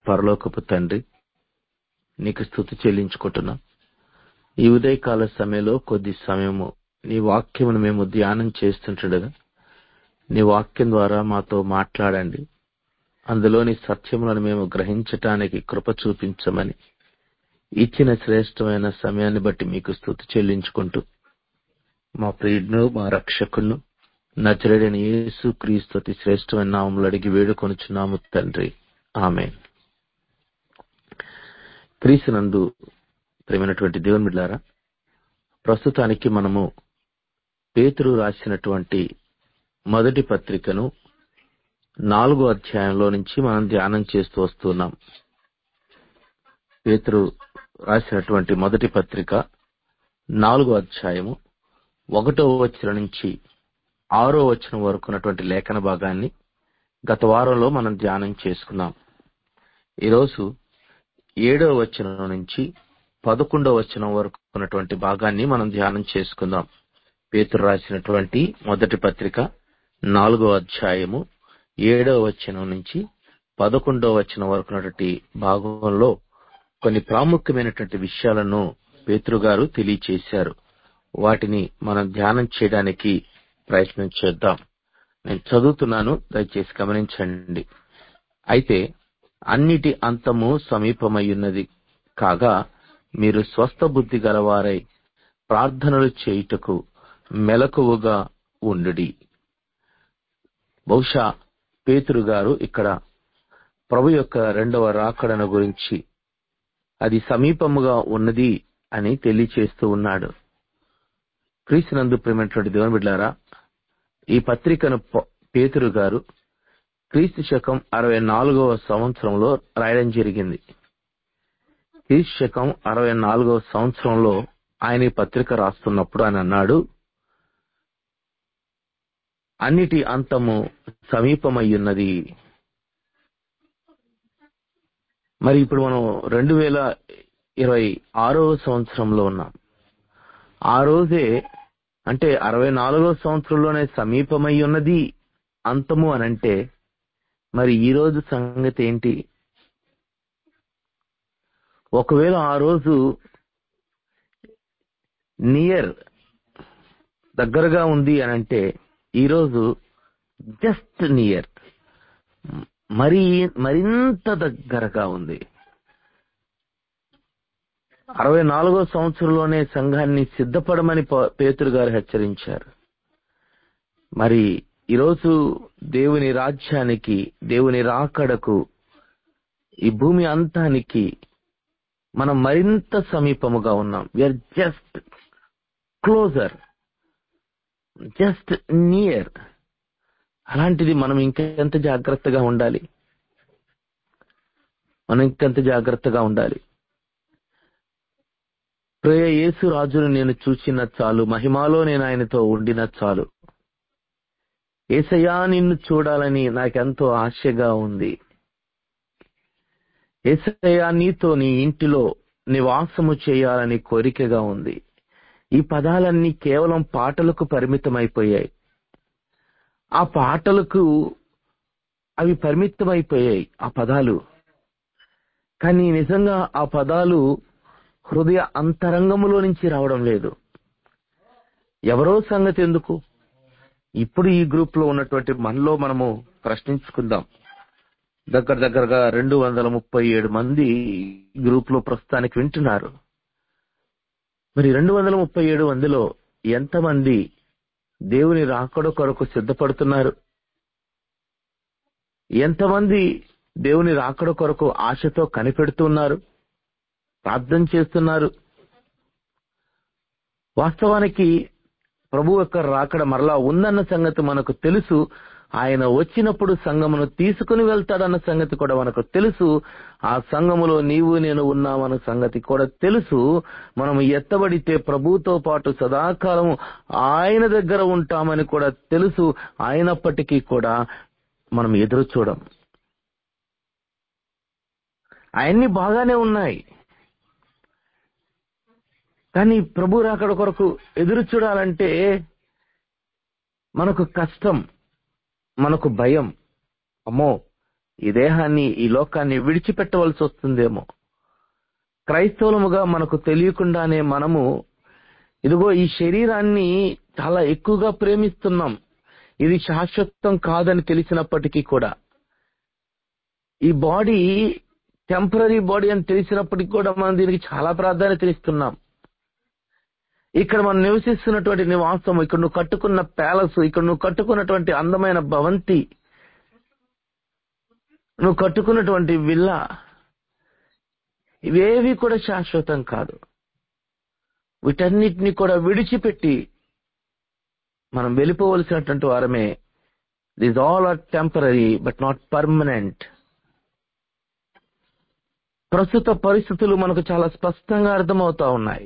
పరలోకపు తండ్రి నీకు స్థుతి చెల్లించుకుంటున్నాం ఈ ఉదయకాల సమయంలో కొద్ది సమయము నీ వాక్యమును మేము ధ్యానం చేస్తుంటుండగా నీ వాక్యం ద్వారా మాతో మాట్లాడండి అందులోని సత్యములను మేము గ్రహించటానికి కృప చూపించమని ఇచ్చిన శ్రేష్టమైన సమయాన్ని బట్టి మీకు స్థుతి చెల్లించుకుంటూ మా ప్రియుడును మా రక్షకును నచరడని యేసు క్రీస్తు అతి శ్రేష్టమైన నామములు అడిగి వేడుకొనుచున్నాము తండ్రి ఆమె క్రీస్తునందు ప్రేమైనటువంటి దేవుని బిడ్డారా ప్రస్తుతానికి మనము పేతురు రాసినటువంటి మొదటి పత్రికను నాలుగో అధ్యాయంలో నుంచి మనం ధ్యానం చేస్తూ వస్తున్నాం పేతురు రాసినటువంటి మొదటి పత్రిక నాలుగో అధ్యాయము ఒకటో వచనం నుంచి ఆరో వచనం వరకు ఉన్నటువంటి లేఖన భాగాన్ని గత వారంలో మనం ధ్యానం చేసుకున్నాం ఈరోజు ఏడో వచనం నుంచి పదకొండో వచనం వరకు ఉన్నటువంటి భాగాన్ని మనం ధ్యానం చేసుకుందాం పేతురు రాసినటువంటి మొదటి పత్రిక నాలుగో అధ్యాయము ఏడో వచనం నుంచి పదకొండో వచనం వరకు ఉన్నటువంటి భాగంలో కొన్ని ప్రాముఖ్యమైనటువంటి విషయాలను పేతురు గారు తెలియచేశారు వాటిని మనం ధ్యానం చేయడానికి ప్రయత్నం చేద్దాం నేను చదువుతున్నాను దయచేసి గమనించండి అయితే అన్నిటి అంతము సమీపమయ్యున్నది కాగా మీరు స్వస్థ బుద్ధి గలవారై ప్రార్థనలు చేయుటకు మెలకువగా ఉండుడి బహుశా పేతురు గారు ఇక్కడ ప్రభు యొక్క రెండవ రాకడను గురించి అది సమీపముగా ఉన్నది అని తెలియచేస్తూ ఉన్నాడు క్రీస్తునందు ప్రేమైనటువంటి దేవుని బిడ్డారా ఈ పత్రికను పేతురు గారు క్రీస్తు శకం అరవై నాలుగవ సంవత్సరంలో రాయడం జరిగింది క్రీస్తు శకం అరవై నాలుగవ సంవత్సరంలో ఆయన ఈ పత్రిక రాస్తున్నప్పుడు ఆయన అన్నాడు అన్నిటి అంతము సమీపమయ్యున్నది మరి ఇప్పుడు మనం రెండు వేల ఇరవై ఆరవ సంవత్సరంలో ఉన్నాం ఆ రోజే అంటే అరవై నాలుగో సంవత్సరంలోనే సమీపమై ఉన్నది అంతము అనంటే మరి ఈ రోజు సంగతి ఏంటి ఒకవేళ ఆ రోజు నియర్ దగ్గరగా ఉంది అనంటే ఈరోజు జస్ట్ నియర్ మరి మరింత దగ్గరగా ఉంది అరవై నాలుగో సంవత్సరంలోనే సంఘాన్ని సిద్ధపడమని పేతురు గారు హెచ్చరించారు మరి ఈరోజు దేవుని రాజ్యానికి దేవుని రాకడకు ఈ భూమి అంతానికి మనం మరింత సమీపముగా ఉన్నాం we are just closer just near అలాంటిది మనం ఇంకెంత జాగ్రత్తగా ఉండాలి మనం ఇంకెంత జాగ్రత్తగా ఉండాలి ప్రియ యేసు రాజును నేను చూచిన చాలు మహిమాలో నేను ఆయనతో ఉండిన చాలు ఏసయ్యా నిన్ను చూడాలని నాకెంతో ఆశగా ఉంది ఏసయ్యా నీతో నీ ఇంటిలో నివాసము చేయాలని కోరికగా ఉంది ఈ పదాలన్నీ కేవలం పాటలకు పరిమితమైపోయాయి ఆ పాటలకు అవి పరిమితమైపోయాయి ఆ పదాలు కానీ నిజంగా ఆ పదాలు హృదయ అంతరంగములో నుంచి రావడం లేదు ఎవరో సంగతి ఎందుకు ఇప్పుడు ఈ గ్రూప్ లో ఉన్నటువంటి మనలో మనము ప్రశ్నించుకుందాం దగ్గర దగ్గరగా రెండు వందల ముప్పై ఏడు మంది గ్రూప్ లో ప్రస్తుతానికి వింటున్నారు మరి రెండు వందల ముప్పై ఏడు మందిలో ఎంతమంది దేవుని రాకడ కొరకు సిద్ధపడుతున్నారు ఎంతమంది దేవుని రాకడ కొరకు ఆశతో కనిపెడుతున్నారు ప్రార్థన చేస్తున్నారు వాస్తవానికి ప్రభు యొక్క రాకడ మరలా ఉందన్న సంగతి మనకు తెలుసు ఆయన వచ్చినప్పుడు సంఘమును తీసుకుని వెళ్తాడన్న సంగతి కూడా మనకు తెలుసు ఆ సంఘములో నీవు నేను ఉన్నామన్న సంగతి కూడా తెలుసు మనం ఎత్తబడితే ప్రభుతో పాటు సదాకాలం ఆయన దగ్గర ఉంటామని కూడా తెలుసు అయినప్పటికీ కూడా మనం ఎదురు చూడం అవన్నీ బాగానే ఉన్నాయి కానీ ప్రభు రాకడ కొరకు ఎదురు చూడాలంటే మనకు కష్టం మనకు భయం అమ్మో ఈ దేహాన్ని ఈ లోకాన్ని విడిచిపెట్టవలసి వస్తుందేమో క్రైస్తవులముగా మనకు తెలియకుండానే మనము ఇదిగో ఈ శరీరాన్ని చాలా ఎక్కువగా ప్రేమిస్తున్నాం ఇది శాశ్వతం కాదని తెలిసినప్పటికీ కూడా ఈ బాడీ టెంపరీ బాడీ అని తెలిసినప్పటికీ కూడా మనం దీనికి చాలా ప్రాధాన్యత ఇస్తున్నాం ఇక్కడ మనం నివసిస్తున్నటువంటి నివాసం ఇక్కడ నువ్వు కట్టుకున్న ప్యాలెస్ ఇక్కడ నువ్వు కట్టుకున్నటువంటి అందమైన భవంతి నువ్వు కట్టుకున్నటువంటి విల్లా ఇవేవి కూడా శాశ్వతం కాదు వీటన్నిటిని కూడా విడిచిపెట్టి మనం వెళ్ళిపోవలసినటువంటి వారమే this all are temporary but not permanent ప్రస్తుత పరిస్థితులు మనకు చాలా స్పష్టంగా అర్థమవుతా ఉన్నాయి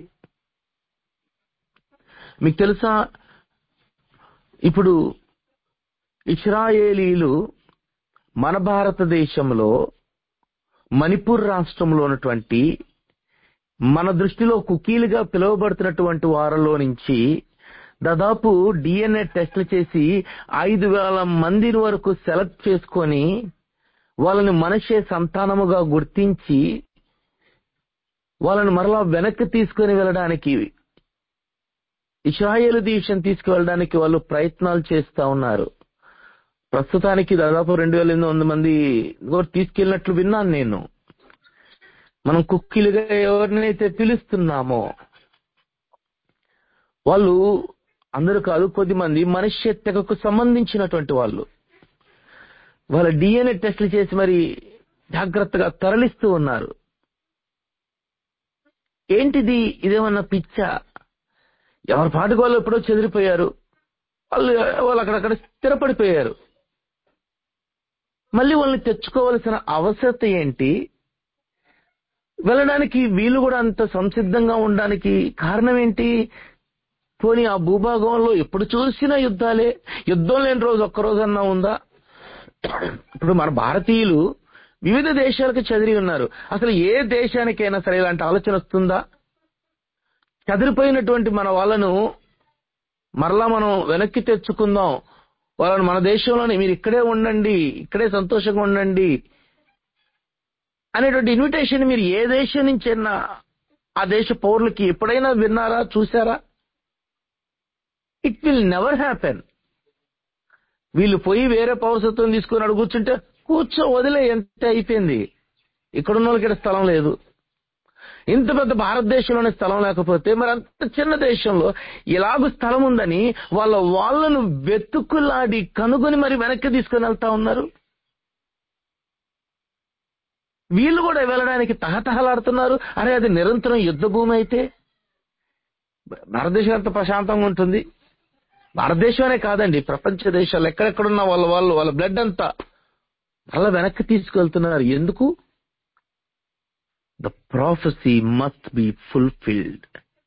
మీకు తెలుసా ఇప్పుడు ఇస్రాయేలీలు మన భారతదేశంలో మణిపూర్ రాష్ట్రంలో ఉన్నటువంటి మన దృష్టిలో కుకీలుగా పిలువబడుతున్నటువంటి వారిలో నుంచి దాదాపు డిఎన్ఏ టెస్టులు చేసి ఐదు వేల మంది వరకు సెలెక్ట్ చేసుకొని వాళ్ళని మనిషే సంతానముగా గుర్తించి వాళ్ళని మరలా వెనక్కి తీసుకొని వెళ్ళడానికి ఇస్రాయేల్ దేశం తీసుకువెళ్ళడానికి వాళ్ళు ప్రయత్నాలు చేస్తా ఉన్నారు ప్రస్తుతానికి దాదాపు రెండు వేల ఎనిమిది వందల మంది కూడా తీసుకెళ్ళినట్లు విన్నాను నేను మనం కుక్కీలుగా ఎవరినైతే పిలుస్తున్నామో వాళ్ళు అందరూ కాదు కొద్ది మంది మనిషి తెగకు సంబంధించినటువంటి వాళ్ళు వాళ్ళ డిఎన్ఏ టెస్టులు చేసి మరి జాగ్రత్తగా తరలిస్తూ ఉన్నారు ఏంటిది ఇదేమన్నా పిచ్చ ఎవరి పాటికి వాళ్ళు ఎప్పుడో చెదిరిపోయారు వాళ్ళు వాళ్ళు అక్కడక్కడ స్థిరపడిపోయారు మళ్ళీ వాళ్ళని తెచ్చుకోవలసిన అవసరత ఏంటి వెళ్ళడానికి వీళ్ళు కూడా అంత సంసిద్ధంగా ఉండడానికి కారణం ఏంటి పోనీ ఆ భూభాగంలో ఎప్పుడు చూసినా యుద్ధాలే యుద్ధం లేని రోజు ఒక్క రోజన్నా ఉందా ఇప్పుడు మన భారతీయులు వివిధ దేశాలకు చెదిరి ఉన్నారు అసలు ఏ దేశానికైనా సరే ఇలాంటి ఆలోచన వస్తుందా చెదిరిపోయినటువంటి మన వాళ్ళను మరలా మనం వెనక్కి తెచ్చుకుందాం వాళ్ళని మన దేశంలోనే మీరు ఇక్కడే ఉండండి ఇక్కడే సంతోషంగా ఉండండి అనేటువంటి ఇన్విటేషన్ మీరు ఏ దేశం నుంచైనా ఆ దేశ పౌరులకి ఎప్పుడైనా విన్నారా చూసారా ఇట్ విల్ నెవర్ హ్యాపెన్ వీళ్ళు పోయి వేరే పౌరసత్వం తీసుకుని అడుగు కూర్చుంటే కూర్చో వదిలే ఎంత అయిపోయింది ఇక్కడున్న వాళ్ళకి ఇక్కడ స్థలం లేదు ఇంత పెద్ద భారతదేశంలోనే స్థలం లేకపోతే మరి అంత చిన్న దేశంలో ఇలాగ స్థలం ఉందని వాళ్ళ వాళ్ళను వెతుకులాడి కనుగొని మరి వెనక్కి తీసుకుని వెళ్తా ఉన్నారు వీళ్ళు కూడా వెళ్ళడానికి తహతహలాడుతున్నారు అరే అది నిరంతరం యుద్ధ భూమి అయితే భారతదేశం అంత ప్రశాంతంగా ఉంటుంది భారతదేశమే కాదండి ప్రపంచ దేశాలు ఎక్కడెక్కడున్న వాళ్ళ వాళ్ళు వాళ్ళ బ్లడ్ అంతా అలా వెనక్కి తీసుకెళ్తున్నారు ఎందుకు the prophecy must be fulfilled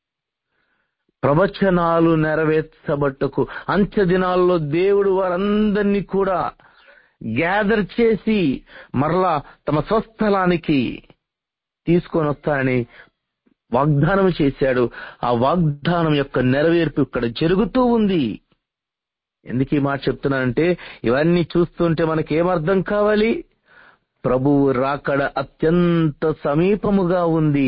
ప్రవచనాలు నెరవేర్చబట్టకు అంత్య దినాల్లో దేవుడు వారందరినీ కూడా గ్యాదర్ చేసి మరలా తమ స్వస్థలానికి తీసుకొని వస్తానని వాగ్దానం చేశాడు ఆ వాగ్దానం యొక్క నెరవేర్పు ఇక్కడ జరుగుతూ ఉంది ఎందుకు ఈ మాట చెప్తున్నానంటే ఇవన్నీ చూస్తుంటే మనకేమర్థం కావాలి ప్రభువు రాకడ అత్యంత సమీపముగా ఉంది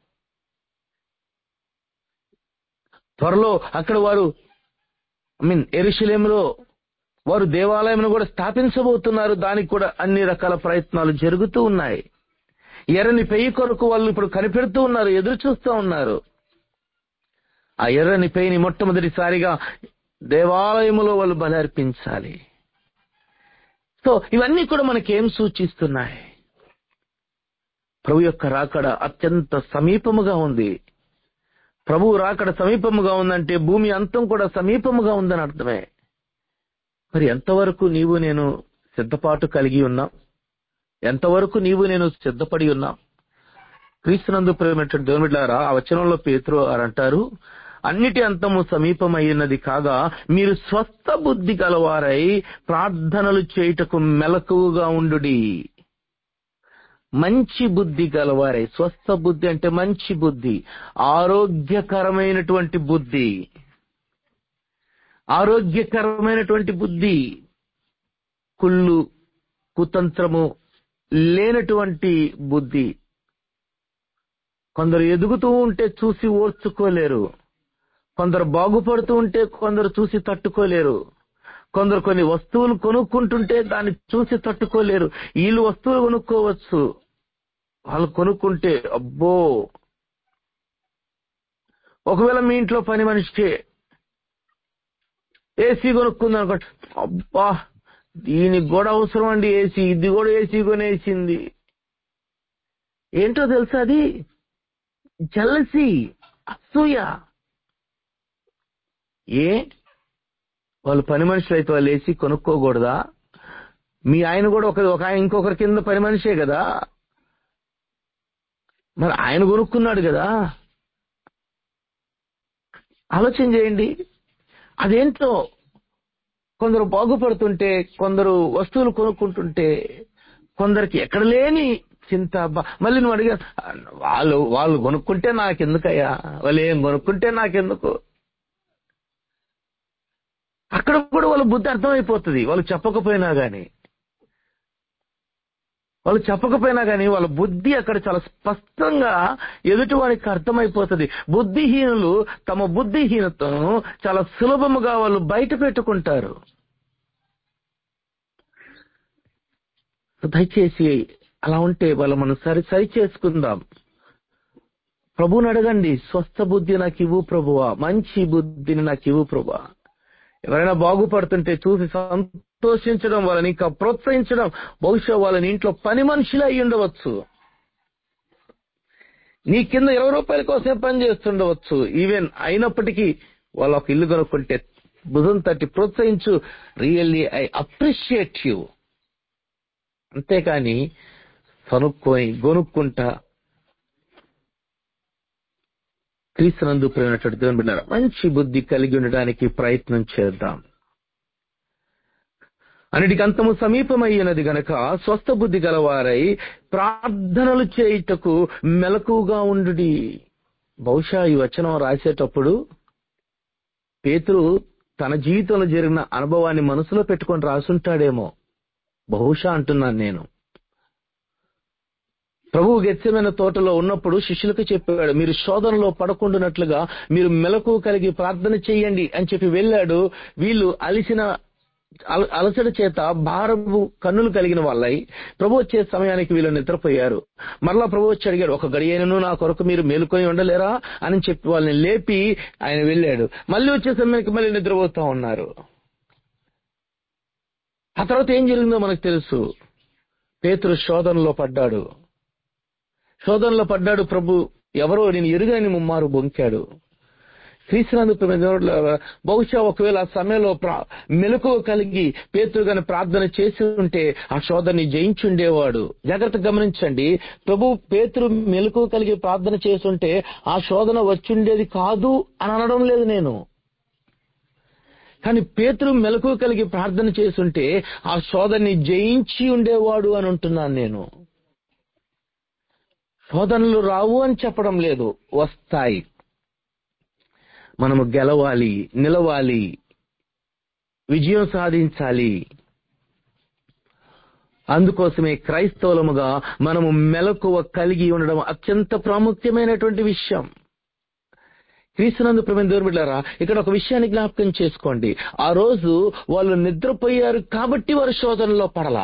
త్వరలో అక్కడ వారు ఐ మీన్ ఎరుశలేంలో వారు దేవాలయం కూడా స్థాపించబోతున్నారు దానికి కూడా అన్ని రకాల ప్రయత్నాలు జరుగుతూ ఉన్నాయి ఎర్రని పెయ్యి కొరకు వాళ్ళు ఇప్పుడు కనిపెడుతూ ఉన్నారు ఎదురు చూస్తూ ఉన్నారు ఆ ఎర్రని పెయ్యిని మొట్టమొదటిసారిగా దేవాలయములో వాళ్ళు బలర్పించాలి సో ఇవన్నీ కూడా మనకేం సూచిస్తున్నాయి ప్రభు యొక్క రాకడ అత్యంత సమీపముగా ఉంది ప్రభు రాకడ సమీపముగా ఉందంటే భూమి అంతం కూడా సమీపముగా ఉందని అర్థమే మరి ఎంతవరకు నీవు నేను సిద్ధపాటు కలిగి ఉన్నాం ఎంతవరకు నీవు నేను సిద్ధపడి ఉన్నాం క్రీస్తునందు ప్రేమటువంటి దేవునిలారా ఆ వచనంలో పేతురు అని అంటారు అన్నిటి అంతము సమీపమైనది కాగా మీరు స్వస్థ బుద్ధి గలవారై ప్రార్థనలు చేయుటకు మెలకువగా ఉండుడి మంచి బుద్ధి గలవారై స్వస్థ బుద్ధి అంటే మంచి బుద్ధి ఆరోగ్యకరమైనటువంటి బుద్ధి ఆరోగ్యకరమైనటువంటి బుద్ధి కుళ్ళు కుతంత్రము లేనటువంటి బుద్ధి కొందరు ఎదుగుతూ ఉంటే చూసి ఓర్చుకోలేరు కొందరు బాగుపడుతూ ఉంటే కొందరు చూసి తట్టుకోలేరు కొందరు కొన్ని వస్తువులు కొనుక్కుంటుంటే దాన్ని చూసి తట్టుకోలేరు వీళ్ళు వస్తువులు కొనుక్కోవచ్చు వాళ్ళు కొనుక్కుంటే అబ్బో ఒకవేళ మీ ఇంట్లో పని మనిషికి ఏసీ కొనుక్కుంది అనుకోండి అబ్బా దీనికి కూడా అవసరం అండి ఏసీ ఇది కూడా ఏసీ కొనేసింది ఏంటో తెలుసా అది జలసి అసూయ ఏ వాళ్ళు పని మనుషులు అయితే వాళ్ళు ఏసీ కొనుక్కోకూడదా మీ ఆయన కూడా ఒక ఒక ఆయన ఇంకొకరి కింద పని మనిషే కదా మరి ఆయన కొనుక్కున్నాడు కదా ఆలోచన చేయండి అదేంటో కొందరు బాగుపడుతుంటే కొందరు వస్తువులు కొనుక్కుంటుంటే కొందరికి ఎక్కడ లేని చింత అబ్బా మళ్ళీ నువ్వు అడిగా వాళ్ళు వాళ్ళు కొనుక్కుంటే నాకెందుకయ్యా వాళ్ళు ఏం కొనుక్కుంటే నాకెందుకు అక్కడ కూడా వాళ్ళ బుద్ధి అర్థమైపోతుంది వాళ్ళు చెప్పకపోయినా గాని వాళ్ళు చెప్పకపోయినా గాని వాళ్ళ బుద్ధి అక్కడ చాలా స్పష్టంగా ఎదుటి వారికి అర్థమైపోతుంది బుద్ధిహీనులు తమ బుద్ధిహీనతను చాలా సులభముగా వాళ్ళు బయట పెట్టుకుంటారు దయచేసి అలా ఉంటే వాళ్ళు మనం సరి సరి చేసుకుందాం ప్రభువుని అడగండి స్వస్థ బుద్ధి నాకు ఇవ్వు ప్రభువా మంచి బుద్ధిని నాకు ఇవ్వు ప్రభువా ఎవరైనా బాగుపడుతుంటే చూసి సంతోషించడం వాళ్ళని ఇంకా ప్రోత్సహించడం బహుశా వాళ్ళని ఇంట్లో పని మనుషులు అయి ఉండవచ్చు నీ కింద ఇరవై రూపాయల కోసమే పని చేస్తుండవచ్చు ఈవెన్ అయినప్పటికీ వాళ్ళు ఒక ఇల్లు కొనుక్కుంటే భుజం తట్టి ప్రోత్సహించు రియల్లీ ఐ అప్రిషియేట్ యూ అంతేకాని కనుక్కొని గొనుక్కుంటా క్రీస్తునందు ప్రేమైనటువంటి దేవుని బిడ్డారా మంచి బుద్ధి కలిగి ఉండడానికి ప్రయత్నం చేద్దాం అన్నిటికి అంతము సమీపమయ్యినది గనక స్వస్థ బుద్ధి గలవారై ప్రార్థనలు చేయుటకు మెలకుగా ఉండు బహుశా ఈ వచనం రాసేటప్పుడు పేతురు తన జీవితంలో జరిగిన అనుభవాన్ని మనసులో పెట్టుకొని రాసుంటాడేమో బహుశా అంటున్నాను నేను ప్రభువు గెచ్చమైన తోటలో ఉన్నప్పుడు శిష్యులకు చెప్పాడు మీరు శోధనలో పడకుండానట్లుగా మీరు మెలకు కలిగి ప్రార్థన చేయండి అని చెప్పి వెళ్ళాడు వీళ్ళు అలిసిన అల- అలసట చేత భారము కన్నులు కలిగిన వాళ్ళై ప్రభు వచ్చే సమయానికి వీళ్ళు నిద్రపోయారు మరలా ప్రభు వచ్చి అడిగాడు ఒక గడియైనను నా కొరకు మీరు మేలుకొని ఉండలేరా అని చెప్పి వాళ్ళని లేపి ఆయన వెళ్ళాడు మళ్ళీ వచ్చే సమయానికి మళ్ళీ నిద్రపోతా ఉన్నారు ఆ తర్వాత ఏం జరిగిందో మనకు తెలుసు పేతురు శోధనలో పడ్డాడు శోధనలో పడ్డాడు ప్రభు ఎవరో నేను ఎరుగని ముమ్మారు బొంకాడు క్రీస్తునందు ప్రేమ బహుశా ఒకవేళ ఆ సమయంలో ప్రా- మెలకువ కలిగి పేతురు గాని ప్రార్థన చేసి ఉంటే ఆ శోధనని జయించుండేవాడు జాగ్రత్త గమనించండి ప్రభు పేతురు మెలకువ కలిగి ప్రార్థన చేస్తుంటే ఆ శోధన వచ్చుండేది కాదు అని అనడం లేదు నేను కానీ పేతురు మెలకువ కలిగి ప్రార్థన చేస్తుంటే ఆ శోధనని జయించి ఉండేవాడు అని ఉంటున్నాను నేను శోధనలు రావు అని చెప్పడం లేదు వస్తాయి మనము గెలవాలి నిలవాలి విజయం సాధించాలి అందుకోసమే క్రైస్తవులముగా మనము మెలకువ కలిగి ఉండడం అత్యంత ప్రాముఖ్యమైనటువంటి విషయం క్రీస్తునందు ప్రేమ దేవుని బిడ్డారా ఇక్కడ ఒక విషయాన్ని జ్ఞాపకం చేసుకోండి ఆ రోజు వాళ్ళు నిద్రపోయారు కాబట్టి వారు శోధనలో పడలా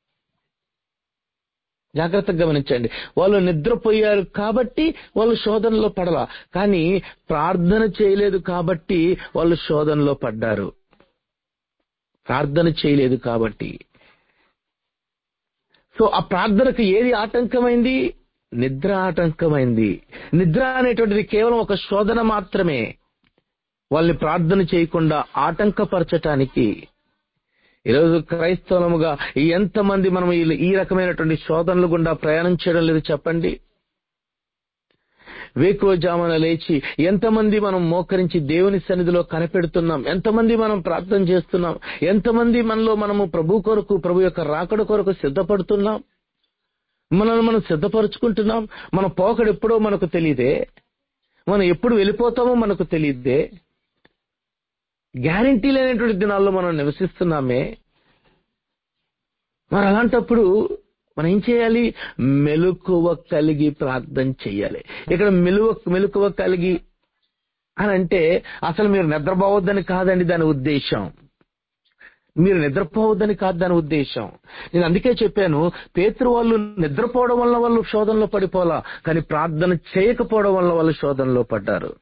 జాగ్రత్తగా గమనించండి వాళ్ళు నిద్రపోయారు కాబట్టి వాళ్ళు శోధనలో పడలా కానీ ప్రార్థన చేయలేదు కాబట్టి వాళ్ళు శోధనలో పడ్డారు ప్రార్థన చేయలేదు కాబట్టి సో ఆ ప్రార్థనకు ఏది ఆటంకమైంది నిద్ర ఆటంకమైంది నిద్ర అనేటువంటిది కేవలం ఒక శోధన మాత్రమే వాళ్ళని ప్రార్థన చేయకుండా ఆటంకపరచటానికి ఈరోజు క్రైస్తవులముగా ఎంతమంది మనం ఈ- ఈ రకమైనటువంటి శోధనలు గుండా ప్రయాణం చేయడం లేదు చెప్పండి వేకువజామున లేచి ఎంతమంది మనం మోకరించి దేవుని సన్నిధిలో కనిపెడుతున్నాం ఎంతమంది మనం ప్రార్థన చేస్తున్నాం ఎంతమంది మనలో మనము ప్రభు కొరకు ప్రభు యొక్క రాకడ కొరకు సిద్ధపడుతున్నాం మనల్ని మనం సిద్ధపరుచుకుంటున్నాం మన పోకడు ఎప్పుడో మనకు తెలియదే మనం ఎప్పుడు వెళ్ళిపోతామో మనకు తెలియదే గ్యారంటీ లేనటువంటి దినాల్లో మనం నివసిస్తున్నామే మరి అలాంటప్పుడు మనం ఏం చేయాలి మెలకువ కలిగి ప్రార్థన చేయాలి ఇక్కడ మెలువ మెలకువ కలిగి అని అంటే అసలు మీరు నిద్రపోవద్దని కాదండి దాని ఉద్దేశం మీరు నిద్రపోవద్దని కాదు దాని ఉద్దేశం నేను అందుకే చెప్పాను పేతురు వాళ్ళు నిద్రపోవడం వల్ల వాళ్ళు శోధనలో పడిపోలా కానీ ప్రార్థన చేయకపోవడం వల్ల వాళ్ళు శోధనలో పడ్డారు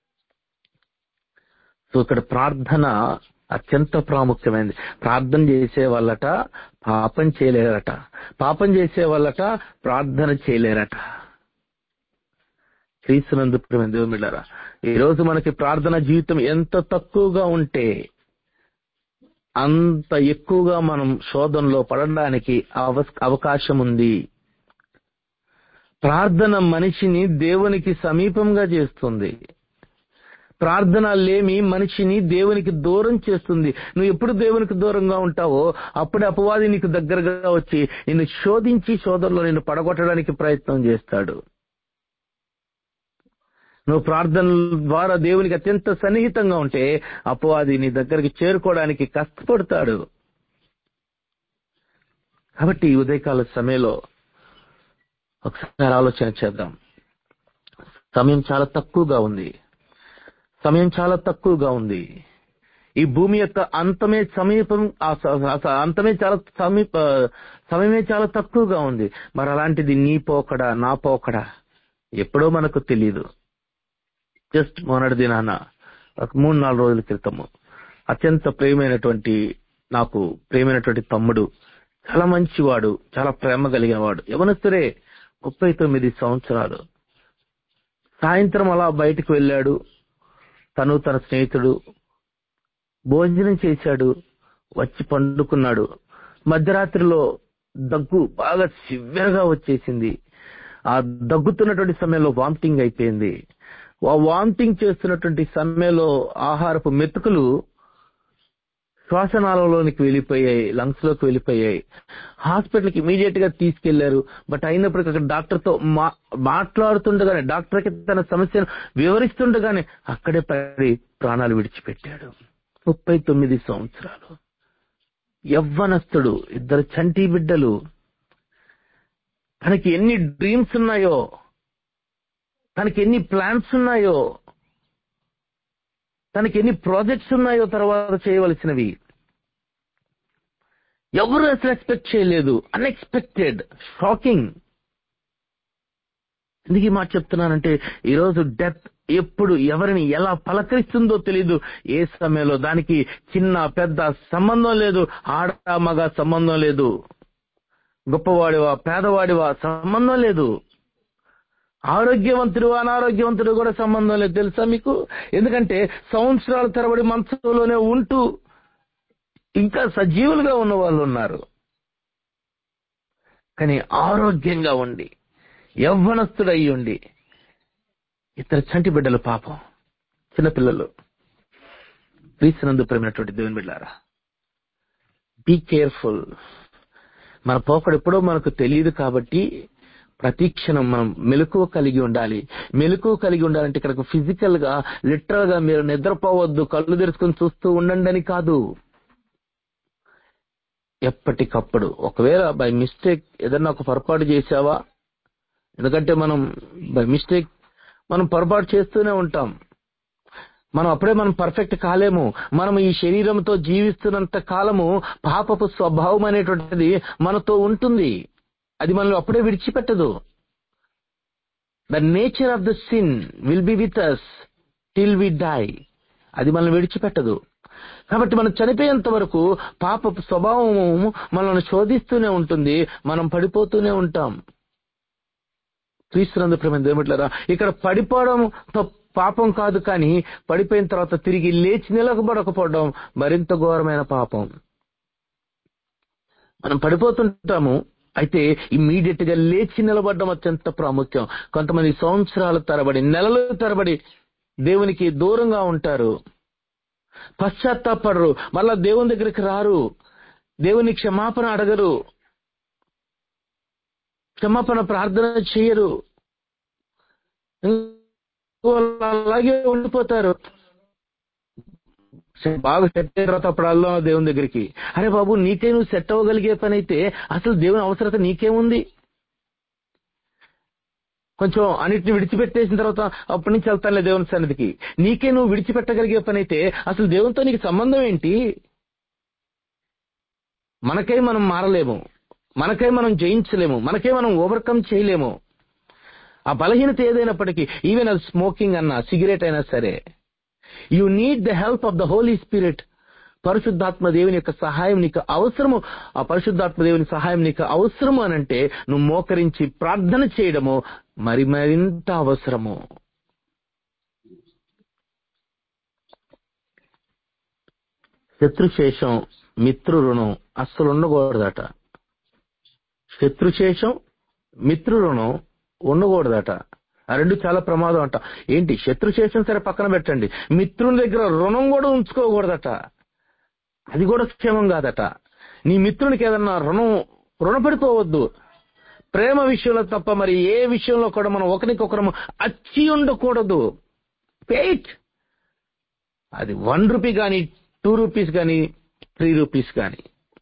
సో ఇక్కడ ప్రార్థన అత్యంత ప్రాముఖ్యమైనది ప్రార్థన చేసే వాళ్ళట పాపం చేయలేరట పాపం చేసే వాళ్ళట ప్రార్థన చేయలేరట క్రీస్తునందు దేవుమిళ్ళారా ఈ రోజు మనకి ప్రార్థన జీవితం ఎంత తక్కువగా ఉంటే అంత ఎక్కువగా మనం శోధనలో పడడానికి అవ- అవకాశం ఉంది ప్రార్థన మనిషిని దేవునికి సమీపంగా చేస్తుంది ప్రార్థన లేమి మనిషిని దేవునికి దూరం చేస్తుంది నువ్వు ఎప్పుడు దేవునికి దూరంగా ఉంటావో అప్పుడే అపవాది నీకు దగ్గరగా వచ్చి నిన్ను శోధించి శోధనలో నిన్ను పడగొట్టడానికి ప్రయత్నం చేస్తాడు నువ్వు ప్రార్థన ద్వారా దేవునికి అత్యంత సన్నిహితంగా ఉంటే అపవాది నీ దగ్గరికి చేరుకోవడానికి కష్టపడతాడు కాబట్టి ఈ ఉదయకాల సమయంలో ఒకసారి ఆలోచన చేద్దాం సమయం చాలా తక్కువగా ఉంది సమయం చాలా తక్కువగా ఉంది ఈ భూమి యొక్క అంతమే సమీపం ఆ స- ఆ స- అంతమే చాలా సమీప సమయమే చాలా తక్కువగా ఉంది మరి అలాంటిది నీ పోకడా నా పోకడా ఎప్పుడో మనకు తెలియదు జస్ట్ మొన్నటి దినాన ఒక మూడు నాలుగు రోజుల క్రితము అత్యంత ప్రియమైనటువంటి నాకు ప్రియమైనటువంటి తమ్ముడు చాలా మంచివాడు చాలా ప్రేమ కలిగిన వాడు యవనస్తురే ముప్పై తొమ్మిది సంవత్సరాలు సాయంత్రం అలా బయటకు వెళ్ళాడు తను తన స్నేహితుడు భోజనం చేశాడు వచ్చి పండుకున్నాడు మధ్యరాత్రిలో దగ్గు బాగా సివియర్ గా వచ్చేసింది ఆ దగ్గుతున్నటువంటి సమయంలో వామిటింగ్ అయిపోయింది ఆ వామిటింగ్ చేస్తున్నటువంటి సమయంలో ఆహారపు మెతుకులు శ్వాసనాళంలోనికి వెళ్ళిపోయాయి లంగ్స్ లోకి వెళ్ళిపోయాయి హాస్పిటల్కి ఇమీడియట్ గా తీసుకెళ్లారు బట్ అయినప్పటికీ అక్కడ డాక్టర్ తో మా- మాట్లాడుతుండగానే డాక్టర్ కి తన సమస్యను వివరిస్తుండగానే అక్కడే పడి ప్రాణాలు విడిచిపెట్టాడు ముప్పై తొమ్మిది సంవత్సరాలు యవ్వనస్తుడు ఇద్దరు చంటి బిడ్డలు తనకి ఎన్ని డ్రీమ్స్ ఉన్నాయో తనకి ఎన్ని ప్లాన్స్ ఉన్నాయో తనకి ఎన్ని ప్రాజెక్ట్స్ ఉన్నాయో తర్వాత చేయవలసినవి ఎవరు అసలు ఎక్స్పెక్ట్ చేయలేదు అన్ఎక్స్పెక్టెడ్ షాకింగ్ ఎందుకు ఈ మాట చెప్తున్నానంటే ఈ రోజు డెత్ ఎప్పుడు ఎవరిని ఎలా పలకరిస్తుందో తెలియదు ఏ సమయంలో దానికి చిన్న పెద్ద సంబంధం లేదు ఆడ మగ సంబంధం లేదు గొప్పవాడివా పేదవాడివా సంబంధం లేదు ఆరోగ్యవంతుడు అనారోగ్యవంతుడు కూడా సంబంధం లేదు తెలుసా మీకు ఎందుకంటే సంవత్సరాల తరబడి మంచంలోనే ఉంటూ ఇంకా సజీవులుగా ఉన్న వాళ్ళు ఉన్నారు కానీ ఆరోగ్యంగా ఉండి యవ్వనస్తుడయి ఉండి ఇద్దరు చంటి బిడ్డలు పాపం చిన్నపిల్లలు క్రీస్తునందు ప్రేమైనటువంటి దేవుని బిడ్డారా బీ కేర్ఫుల్ మన పోకడు ఎప్పుడో మనకు తెలియదు కాబట్టి ప్రతి క్షణం మనం మెలకువ కలిగి ఉండాలి మెలకువ కలిగి ఉండాలంటే ఇక్కడ ఫిజికల్ గా లిటరల్ గా మీరు నిద్రపోవద్దు కళ్ళు తెరుచుకొని చూస్తూ ఉండండి అని కాదు ఎప్పటికప్పుడు ఒకవేళ బై మిస్టేక్ ఏదన్నా ఒక పొరపాటు చేసావా ఎందుకంటే మనం బై మిస్టేక్ మనం పొరపాటు చేస్తూనే ఉంటాం మనం అప్పుడే మనం పర్ఫెక్ట్ కాలేము మనం ఈ శరీరంతో జీవిస్తున్నంత కాలము పాపపు స్వభావం అనేటువంటిది మనతో ఉంటుంది అది మనల్ని అప్పుడే విడిచిపెట్టదు the nature of the sin will be with us till we die అది మనల్ని విడిచిపెట్టదు కాబట్టి మనం చనిపోయేంత వరకు పాప స్వభావము మనల్ని శోధిస్తూనే ఉంటుంది మనం పడిపోతూనే ఉంటాం క్రీస్తునందు ప్రేమ దేవుట్లరా ఇక్కడ పడిపోవడం తప్- పాపం కాదు కానీ పడిపోయిన తర్వాత తిరిగి లేచి నిలకబడకపోవడం మరింత ఘోరమైన పాపం మనం పడిపోతుంటాము అయితే ఇమ్మీడియట్ గా లేచి నిలబడడం అత్యంత ప్రాముఖ్యం కొంతమంది సంవత్సరాల తరబడి నెలల తరబడి దేవునికి దూరంగా ఉంటారు పశ్చాత్తాపడరు మళ్ళా దేవుని దగ్గరికి రారు దేవుని క్షమాపణ అడగరు క్షమాపణ ప్రార్థన చేయరు వాళ్ళు అలాగే ఉండిపోతారు బాగా సెట్ అయిన తర్వాత అప్పుడు వెళ్దాం దేవుని దగ్గరికి అరే బాబు నీకే నువ్వు సెట్ అవ్వగలిగే పని అయితే అసలు దేవుని అవసరత నీకేముంది కొంచెం అన్నిటిని విడిచిపెట్టేసిన తర్వాత అప్పటి నుంచి వెళ్తానులే దేవుని సన్నిధికి నీకే నువ్వు విడిచిపెట్టగలిగే పని అయితే అసలు దేవునితో నీకు సంబంధం ఏంటి మనకై మనం మారలేము మనకై మనం జయించలేము మనకే మనం ఓవర్కమ్ చేయలేము ఆ బలహీనత ఏదైనప్పటికీ ఈవెన్ అది స్మోకింగ్ అన్నా సిగరెట్ అయినా సరే you need the help of the Holy Spirit పరిశుద్ధాత్మ దేవుని యొక్క సహాయం నీకు అవసరము ఆ పరిశుద్ధాత్మ దేవుని సహాయం నీకు అవసరము అనంటే నువ్వు మోకరించి ప్రార్థన చేయడము మరి మరింత అవసరము శత్రుశేషం మిత్రు రుణం అస్సలు ఉండకూడదట శత్రుశేషం మిత్రు రుణం ఉండకూడదట ఆ రెండు చాలా ప్రమాదం అంట ఏంటి శత్రుశేషం సరే పక్కన పెట్టండి మిత్రుని దగ్గర రుణం కూడా ఉంచుకోకూడదట అది కూడా క్షేమం కాదట నీ మిత్రునికి ఏదన్నా రుణం రుణపడిపోవద్దు ప్రేమ విషయంలో తప్ప మరి ఏ విషయంలో కూడా మనం ఒకరికొకరము అచ్చి ఉండకూడదు పేట్ అది వన్ రూపీ కానీ టూ రూపీస్ కానీ త్రీ రూపీస్ కానీ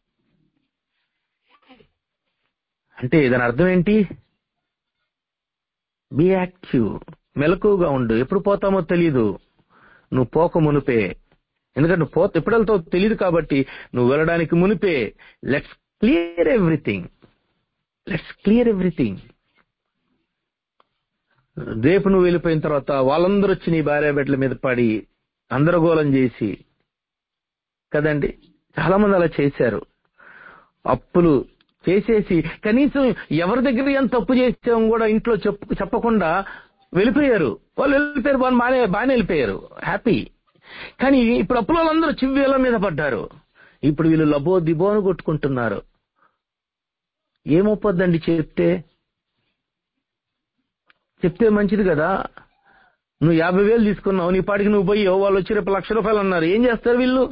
అంటే దాని అర్థం ఏంటి బి యాక్టివ్ మెలకుగా ఉండు ఎప్పుడు పోతామో తెలీదు నువ్వు పోక మునిపే ఎందుకంటే నువ్వు పోత ఎప్పుడు వెళ్తావో తెలియదు కాబట్టి నువ్వు వెళ్ళడానికి మునిపే let's clear everything let's clear everything రేపు నువ్వు వెళ్ళిపోయిన తర్వాత వాళ్ళందరూ వచ్చి నీ భార్య బిడ్డల మీద పడి అందరగోళం చేసి కదండి చాలా మంది అలా చేశారు అప్పులు చేసేసి కనీసం ఎవరి దగ్గర ఎంత తప్పు చేసాం కూడా ఇంట్లో చెప్పు చెప్పకుండా వెళ్ళిపోయారు వాళ్ళు వెళ్ళిపోయారు వాళ్ళు బాగానే బాగానే వెళ్ళిపోయారు హ్యాపీ కానీ ఇప్పుడు అప్పుల వాళ్ళందరూ చివ్వేల మీద పడ్డారు ఇప్పుడు వీళ్ళు లబో దిబో అని కొట్టుకుంటున్నారు ఏమొప్పొద్దండి చెప్తే చెప్తే మంచిది కదా నువ్వు యాభై వేలు తీసుకున్నావు నీ పాటికి నువ్వు పోయావు వాళ్ళు వచ్చి రేపు లక్ష రూపాయలు అన్నారు ఏం చేస్తారు వీళ్ళు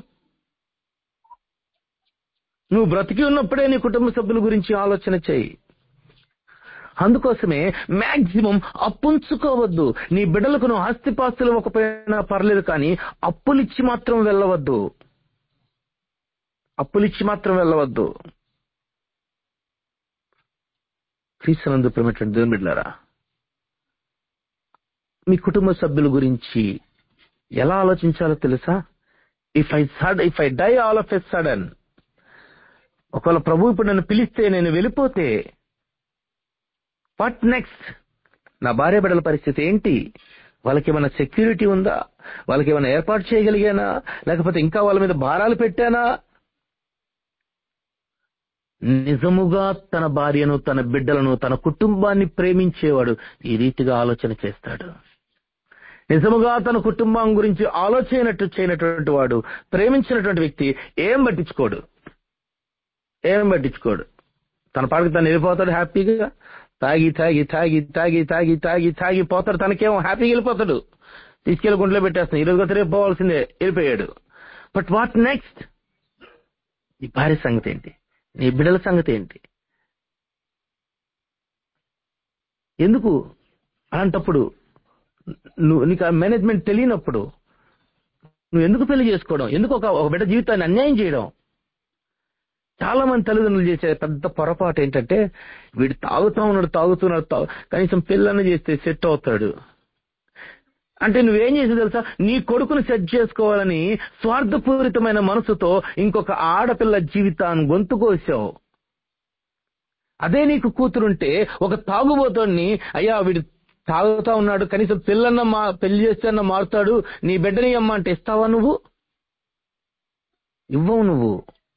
నువ్వు బ్రతికి ఉన్నప్పుడే నీ కుటుంబ సభ్యుల గురించి ఆలోచన చేయి అందుకోసమే మాక్సిమం అప్పుంచుకోవద్దు నీ బిడ్డలకు నువ్వు ఆస్తిపాస్తులు ఒకపైన పర్లేదు కానీ అప్పులిచ్చి మాత్రం వెళ్ళవద్దు అప్పులిచ్చి మాత్రం వెళ్ళవద్దు క్రీస్తునందు ప్రేమటువంటి దేవుని బిడ్డలారా మీ కుటుంబ సభ్యుల గురించి ఎలా ఆలోచించాలో తెలుసా if I said if I die all of a sudden ఒకవేళ ప్రభు ఇప్పుడు నన్ను పిలిస్తే నేను వెళ్ళిపోతే వాట్ నెక్స్ట్ నా భార్య బిడ్డల పరిస్థితి ఏంటి వాళ్ళకి ఏమైనా సెక్యూరిటీ ఉందా వాళ్ళకి ఏమైనా ఏర్పాటు చేయగలిగానా లేకపోతే ఇంకా వాళ్ళ మీద భారాలు పెట్టానా నిజముగా తన భార్యను తన బిడ్డలను తన కుటుంబాన్ని ప్రేమించేవాడు ఈ రీతిగా ఆలోచన చేస్తాడు నిజముగా తన కుటుంబం గురించి ఆలోచనట్టు చేయనటువంటి వాడు ప్రేమించినటువంటి వ్యక్తి ఏం పట్టించుకోడు ఏం పట్టించుకోడు తన పాడికి తను వెళ్ళిపోతాడు హ్యాపీగా తాగి తాగి తాగి తాగి తాగి తాగి తాగి పోతాడు తనకేమో హ్యాపీగా వెళ్ళిపోతాడు తీసుకెళ్లి గుంట్లో పెట్టేస్తాను ఈరోజు కొత్త రేపు పోవాల్సిందే వెళ్ళిపోయాడు బట్ వాట్ నెక్స్ట్ నీ భార్య సంగతి ఏంటి నీ బిడ్డల సంగతి ఏంటి ఎందుకు అలాంటప్పుడు నువ్వు నీకు ఆ మేనేజ్మెంట్ తెలియనప్పుడు నువ్వు ఎందుకు పెళ్లి చేసుకోవడం ఎందుకు ఒక ఒక బిడ్డ జీవితాన్ని అన్యాయం చేయడం చాలా మంది తల్లిదండ్రులు చేసే పెద్ద పొరపాటు ఏంటంటే వీడు తాగుతా ఉన్నాడు తాగుతున్నాడు తాగు కనీసం పిల్లని చేస్తే సెట్ అవుతాడు అంటే నువ్వేం చేసి తెలుసా నీ కొడుకును సెట్ చేసుకోవాలని స్వార్థపూరితమైన మనసుతో ఇంకొక ఆడపిల్ల జీవితాన్ని గొంతు కోసావు అదే నీకు కూతురుంటే ఒక తాగుబోతోడిని అయ్యా వీడు తాగుతా ఉన్నాడు కనీసం పిల్లన్న మా పెళ్లి చేస్తే మారుతాడు నీ బిడ్డని అమ్మ అంటే ఇస్తావా నువ్వు ఇవ్వవు నువ్వు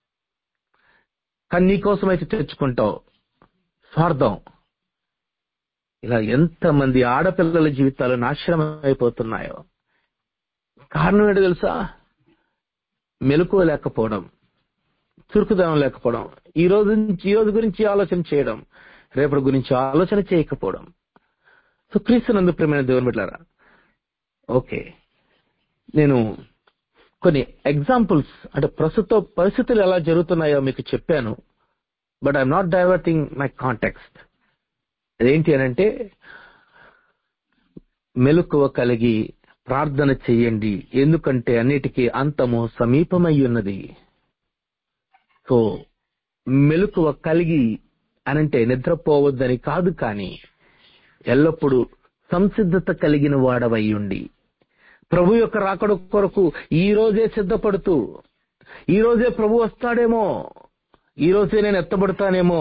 కానీ నీకోసం అయితే తెచ్చుకుంటావు స్వార్థం ఇలా ఎంతమంది ఆడపిల్లల జీవితాలు నాశనం అయిపోతున్నాయో కారణం ఏంటో తెలుసా మెలకువ లేకపోవడం చురుకుదనం లేకపోవడం ఈ రోజు నుంచి ఈ రోజు గురించి ఆలోచన చేయడం రేపటి గురించి ఆలోచన చేయకపోవడం సో క్రీస్తునందు ప్రేమైన దేవుని బిడ్డారా ఓకే నేను కొన్ని ఎగ్జాంపుల్స్ అంటే ప్రస్తుత పరిస్థితులు ఎలా జరుగుతున్నాయో మీకు చెప్పాను but I'm not diverting my context అదేంటి అని అంటే మెలకువ కలిగి ప్రార్థన చెయ్యండి ఎందుకంటే అన్నిటికీ అంతము సమీపమై ఉన్నది సో మెలకువ కలిగి అనంటే నిద్రపోవద్దని కాదు కానీ ఎల్లప్పుడూ సంసిద్ధత కలిగిన వాడవై ఉండి ప్రభు యొక్క రాకడ కొరకు ఈ రోజే సిద్ధపడుతూ ఈ రోజే ప్రభు వస్తాడేమో ఈ రోజే నేను ఎత్తబడతానేమో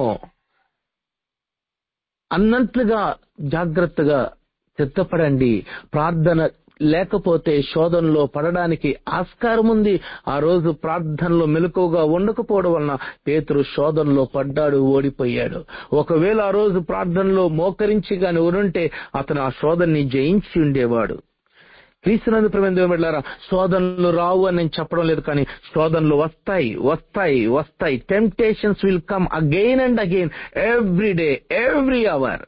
అన్నట్లుగా జాగ్రత్తగా సిద్ధపడండి ప్రార్థన లేకపోతే శోధనలో పడడానికి ఆస్కారం ఉంది ఆ రోజు ప్రార్థనలో మెలకువగా ఉండకపోవడం వలన పేతురు శోధనలో పడ్డాడు ఓడిపోయాడు ఒకవేళ ఆ రోజు ప్రార్థనలో మోకరించి గాని ఉంటే అతను ఆ శోధనని జయించి ఉండేవాడు క్రీస్తునందు ప్రమేంద్ర శోధనలు రావు అని నేను చెప్పడం లేదు కానీ శోధనలు వస్తాయి వస్తాయి వస్తాయి temptations will come again and again every day every hour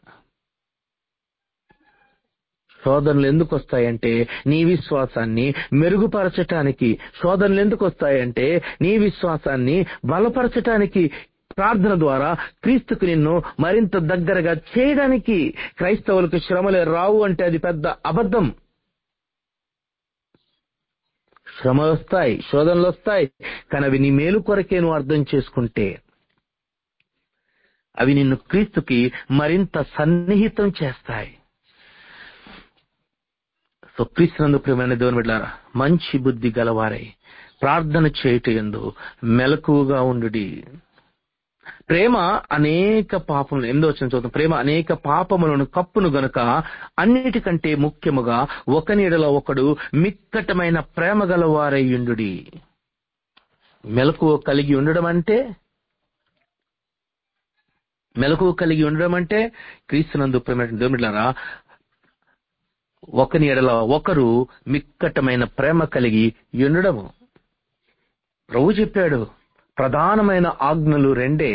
శోధనలు ఎందుకు వస్తాయంటే నీ విశ్వాసాన్ని మెరుగుపరచటానికి శోధనలు ఎందుకు వస్తాయంటే నీ విశ్వాసాన్ని బలపరచటానికి ప్రార్థన ద్వారా క్రీస్తుకు నిన్ను మరింత దగ్గరగా చేయడానికి క్రైస్తవులకు శ్రమలే రావు అంటే అది పెద్ద అబద్ధం శ్రమలు వస్తాయి శోధనలు వస్తాయి కానీ అవి నీ మేలు కొరకే నువ్వు అర్థం చేసుకుంటే అవి నిన్ను క్రీస్తుకి మరింత సన్నిహితం చేస్తాయి సో క్రీస్తునందు ప్రియమైన దేవుని బిడ్డారా మంచి బుద్ధి గలవారై ప్రార్థన చేయుట ఎందు మెలకువగా ఉండుడి ప్రేమ అనేక పాపములు ఎందో వచ్చిన చూద్దాం ప్రేమ అనేక పాపములను కప్పును గనుక అన్నిటికంటే ముఖ్యముగా ఒక నీడలో ఒకడు మిక్కటమైన ప్రేమ గలవారయ్యుండు మెలకువ కలిగి ఉండడం అంటే మెలకువ కలిగి ఉండడం అంటే క్రీస్తునందు ప్రేమ దేవుమిట్లారా ఒకని ఎడల ఒకరు మిక్కటమైన ప్రేమ కలిగి ఉండడము ప్రభు చెప్పాడు ప్రధానమైన ఆజ్ఞలు రెండే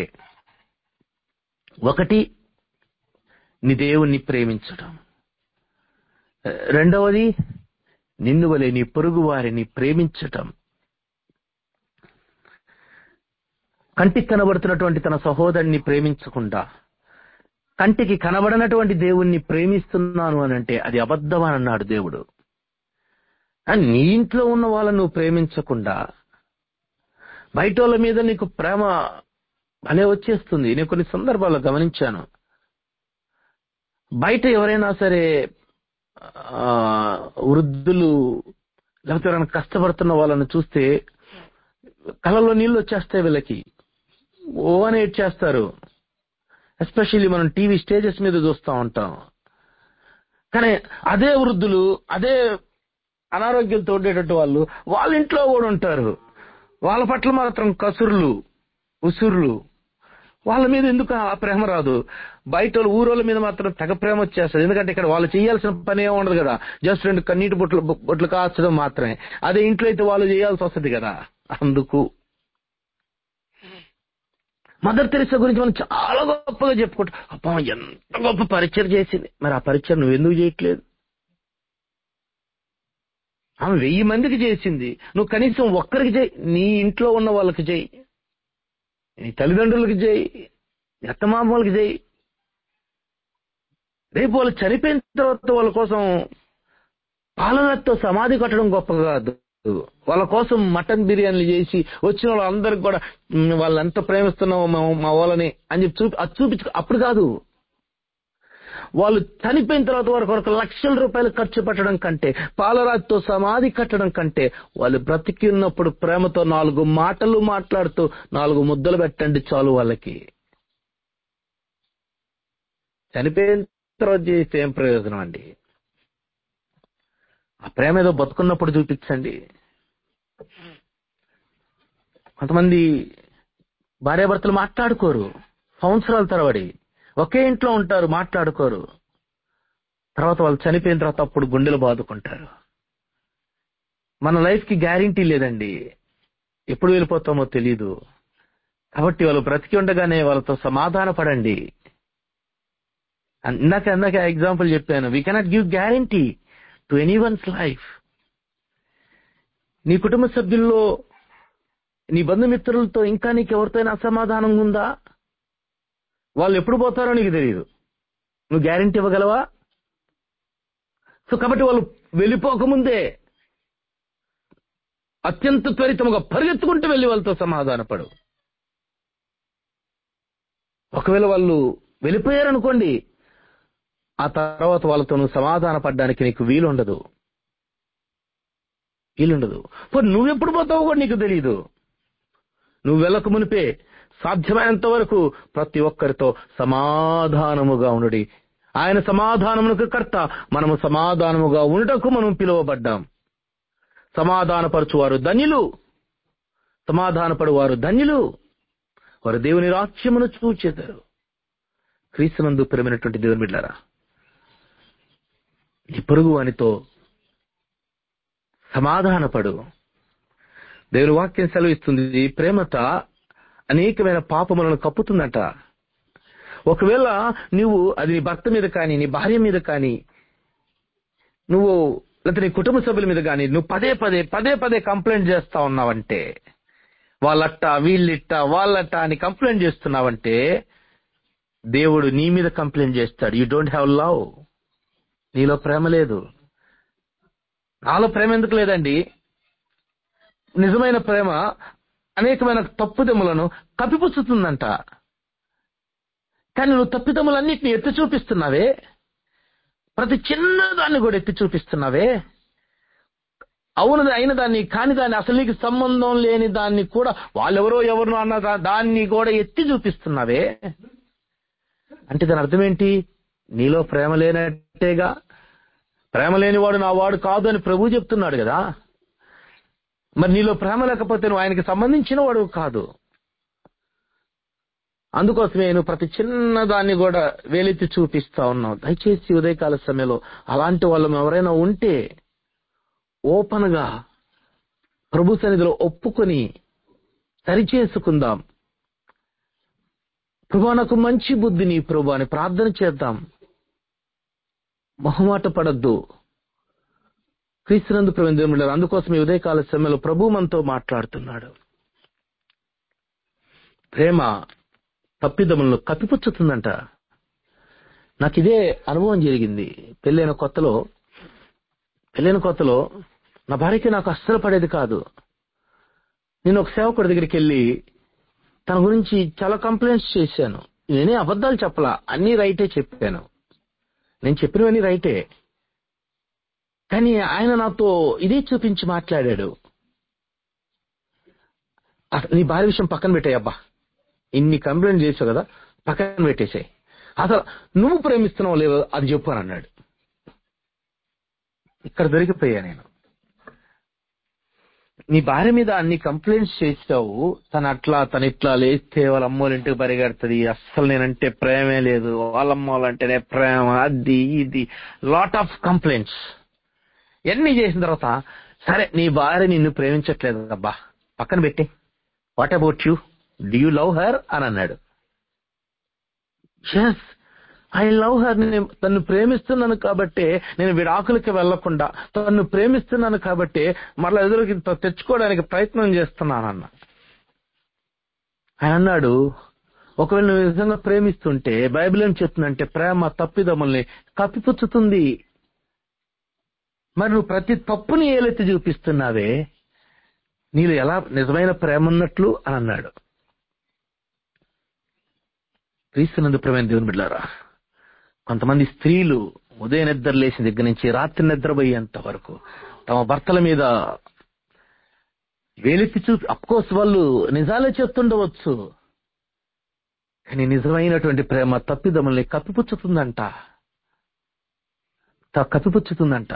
ఒకటి నీ దేవుణ్ణి ప్రేమించడం రెండవది నిన్ను వలె నీ పొరుగు వారిని ప్రేమించటం కంటికి కనబడుతున్నటువంటి తన సహోదరుని ప్రేమించకుండా కంటికి కనబడనటువంటి దేవుణ్ణి ప్రేమిస్తున్నాను అని అంటే అది అబద్ధం అని అన్నాడు దేవుడు నీ ఇంట్లో ఉన్న వాళ్ళను నువ్వు ప్రేమించకుండా బయట వాళ్ళ మీద నీకు ప్రేమ అనే వచ్చేస్తుంది నేను కొన్ని సందర్భాల్లో గమనించాను బయట ఎవరైనా సరే వృద్ధులు లేకపోతే ఎవరైనా కష్టపడుతున్న వాళ్ళని చూస్తే కళ్ళలో నీళ్ళు వచ్చేస్తాయి వీళ్ళకి ఓ అని చేస్తారు ఎస్పెషల్లీ మనం టీవీ స్టేజెస్ మీద చూస్తూ ఉంటాం కానీ అదే వృద్ధులు అదే అనారోగ్యంతో ఉండేటట్టు వాళ్ళు వాళ్ళ ఇంట్లో కూడా ఉంటారు వాళ్ళ పట్ల మాత్రం కసురులు ఉసురులు వాళ్ళ మీద ఎందుకు ఆ ప్రేమ రాదు బయట వాళ్ళు ఊరోళ్ళ మీద మాత్రం తెగ ప్రేమ వచ్చేస్తుంది ఎందుకంటే ఇక్కడ వాళ్ళు చేయాల్సిన పని ఏమి ఉండదు కదా జస్ట్ రెండు కన్నీటి బొట్లు బొట్లు కాల్చడం మాత్రమే అదే ఇంట్లో అయితే వాళ్ళు చేయాల్సి వస్తుంది కదా అందుకు మదర్ తెరిసా గురించి మనం చాలా గొప్పగా చెప్పుకుంటాం అప్ప ఎంత గొప్ప పరిచయం చేసింది మరి ఆ పరిచయం నువ్వు ఎందుకు చేయట్లేదు ఆమె వెయ్యి మందికి చేసింది నువ్వు కనీసం ఒక్కరికి చేయి నీ ఇంట్లో ఉన్న వాళ్ళకి చేయి నీ తల్లిదండ్రులకి చేయి ఎత్తమామలకి చేయి రేపు వాళ్ళు చనిపోయిన తర్వాత వాళ్ళ కోసం పాలనతో సమాధి కట్టడం గొప్ప కాదు వాళ్ళ కోసం మటన్ బిర్యానీలు చేసి వచ్చిన వాళ్ళందరికి కూడా వాళ్ళు ఎంత ప్రేమిస్తున్నామో మా వాళ్ళని అని చెప్పి చూపి అది చూపించు అప్పుడు కాదు వాళ్ళు చనిపోయిన తర్వాత వారికి ఒక లక్షల రూపాయలు ఖర్చు పెట్టడం కంటే పాలరాతితో సమాధి కట్టడం కంటే వాళ్ళు బ్రతికి ఉన్నప్పుడు ప్రేమతో నాలుగు మాటలు మాట్లాడుతూ నాలుగు ముద్దలు పెట్టండి చాలు వాళ్ళకి చనిపోయిన తర్వాత చేస్తే ఏం ప్రయోజనం అండి ఆ ప్రేమ ఏదో బతుకున్నప్పుడు చూపించండి కొంతమంది భార్యాభర్తలు మాట్లాడుకోరు సంవత్సరాల తరబడి ఒకే ఇంట్లో ఉంటారు మాట్లాడుకోరు తర్వాత వాళ్ళు చనిపోయిన తర్వాత అప్పుడు గుండెలు బాదుకుంటారు మన లైఫ్ కి గ్యారంటీ లేదండి ఎప్పుడు వెళ్ళిపోతామో తెలీదు కాబట్టి వాళ్ళు బ్రతికి ఉండగానే వాళ్ళతో సమాధాన పడండి ఇందాక ఇందాక ఎగ్జాంపుల్ చెప్పాను we cannot give guarantee to anyone's life నీ కుటుంబ సభ్యుల్లో నీ బంధుమిత్రులతో ఇంకా నీకు ఎవరితోనైనా అసమాధానం ఉందా వాళ్ళు ఎప్పుడు పోతారో నీకు తెలియదు నువ్వు గ్యారంటీ ఇవ్వగలవా సో కాబట్టి వాళ్ళు వెళ్ళిపోకముందే అత్యంత త్వరితముగా పరిగెత్తుకుంటూ వెళ్ళి వాళ్ళతో సమాధానపడు ఒకవేళ వాళ్ళు వెళ్ళిపోయారనుకోండి ఆ తర్వాత వాళ్ళతో నువ్వు సమాధాన పడ్డానికి నీకు వీలుండదు వీలుండదు పోనీ నువ్వెప్పుడు పోతావో కూడా నీకు తెలియదు నువ్వు వెళ్ళక మునిపే సాధ్యమైనంత వరకు ప్రతి ఒక్కరితో సమాధానముగా ఉండుడి ఆయన సమాధానమునకు కర్త మనము సమాధానముగా ఉండుటకు మనం పిలువబడ్డాం సమాధానపరచువారు ధన్యులు సమాధానపడువారు ధన్యులు వారు దేవుని రాజ్యమును చూచేదారు క్రీస్తునందు ప్రేమైనటువంటి దేవుని బిడ్డారా నీ పొరుగు వానితో సమాధానపడు దేవుని వాక్యం సెలవిస్తుంది ప్రేమత అనేకమైన పాపములను కప్పుతుందట ఒకవేళ నువ్వు అది నీ భర్త మీద కానీ నీ భార్య మీద కానీ నువ్వు లేకపోతే నీ కుటుంబ సభ్యుల మీద కానీ నువ్వు పదే పదే పదే పదే కంప్లైంట్ చేస్తా ఉన్నావంటే వాళ్ళట్ట వీళ్ళిట్ట వాళ్ళట్ట అని కంప్లైంట్ చేస్తున్నావంటే దేవుడు నీ మీద కంప్లైంట్ చేస్తాడు యూ డోంట్ హ్యావ్ లవ్ నీలో ప్రేమ లేదు నాలో ప్రేమ ఎందుకు లేదండి నిజమైన ప్రేమ అనేకమైన తప్పుదమ్ములను కప్పిపుచ్చుతుందంట కానీ నువ్వు తప్పిదమ్ములన్నిటిని ఎత్తి చూపిస్తున్నావే ప్రతి చిన్నదాన్ని కూడా ఎత్తి చూపిస్తున్నావే అవునది అయిన దాన్ని కాని దాన్ని అసలు నీకు సంబంధం లేని దాన్ని కూడా వాళ్ళెవరో ఎవరు అన్న దా- దాన్ని కూడా ఎత్తి చూపిస్తున్నావే అంటే దాని అర్థం ఏంటి నీలో ప్రేమ లేనట్టేగా ప్రేమ లేనివాడు నా వాడు కాదు అని ప్రభు చెప్తున్నాడు కదా మరి నీలో ప్రేమ లేకపోతే నువ్వు ఆయనకి సంబంధించిన వాడు కాదు అందుకోసమే నువ్వు ప్రతి చిన్న దాన్ని కూడా వేలెత్తి చూపిస్తా ఉన్నావు దయచేసి ఉదయకాల సమయంలో అలాంటి వాళ్ళు ఎవరైనా ఉంటే ఓపెన్ గా ప్రభు సన్నిధిలో ఒప్పుకొని సరిచేసుకుందాం ప్రభా నాకు మంచి బుద్ధిని ప్రభు అని ప్రార్థన చేద్దాం మొహమాట పడద్దు క్రీస్తునందు ప్రవేంద్రుడు అందుకోసం ఈ ఉదయకాల సమయంలో ప్రభు మనతో మాట్లాడుతున్నాడు ప్రేమ తప్పిదములను కప్పిపుచ్చుతుందంట నాకు ఇదే అనుభవం జరిగింది పెళ్ళైన కొత్తలో పెళ్ళైన కొత్తలో నా భార్యకి నాకు అస్సలు పడేది కాదు నేను ఒక సేవకుడి దగ్గరికి వెళ్ళి తన గురించి చాలా కంప్లైంట్స్ చేశాను నేనే అబద్ధాలు చెప్పలా అన్ని రైటే చెప్పాను నేను చెప్పినవన్నీ రైటే కానీ ఆయన నాతో ఇదే చూపించి మాట్లాడాడు అసలు నీ భార్య విషయం పక్కన పెట్టాయి అబ్బా ఇన్ని కంప్లైంట్ చేసావు కదా పక్కన పెట్టేసాయి అసలు నువ్వు ప్రేమిస్తున్నావు లేదో అది చెప్పు అని అన్నాడు ఇక్కడ దొరికిపోయా నేను నీ భార్య మీద అన్ని కంప్లైంట్స్ చేసావు తను అట్లా తను ఇట్లా లేస్తే వాళ్ళ అమ్మోళ్ళ ఇంటికి పరిగెడుతుంది అస్సలు నేనంటే ప్రేమే లేదు వాళ్ళ అమ్మోళ్ళంటేనే ప్రేమ అది ఇది లాట్ ఆఫ్ కంప్లైంట్స్ ఎన్ని చేసిన తర్వాత సరే నీ భార్య నిన్ను ప్రేమించట్లేదు అబ్బా పక్కన పెట్టి what about you do you love her అని అన్నాడు ఎస్ ఐ లవ్ హర్ నేను తను ప్రేమిస్తున్నాను కాబట్టి నేను విడాకులకి వెళ్లకుండా తను ప్రేమిస్తున్నాను కాబట్టి మరలా ఎదురుకి త- తెచ్చుకోవడానికి ప్రయత్నం చేస్తున్నానన్న ఆయన అన్నాడు ఒకవేళ నువ్వు నిజంగా ప్రేమిస్తుంటే బైబిల్ ఏం చెప్తుందంటే ప్రేమ తప్పిదముల్ని కప్పిపుచ్చుతుంది మరి నువ్వు ప్రతి తప్పుని ఏలెత్తి చూపిస్తున్నావే నీలో ఎలా నిజమైన ప్రేమ ఉన్నట్లు అని అన్నాడు క్రీస్తునందు ప్రేమైన దేవుని బిడ్డారా కొంతమంది స్త్రీలు ఉదయం నిద్ర లేచిన దగ్గర నుంచి రాత్రి నిద్రపోయేంత వరకు తమ భర్తల మీద వేలెత్తి చూపి అఫ్కోర్స్ వాళ్ళు నిజాలే చెప్తుండవచ్చు కానీ నిజమైనటువంటి ప్రేమ తప్పిదముల్ని కప్పిపుచ్చుతుందంట త- కప్పిపుచ్చుతుందంట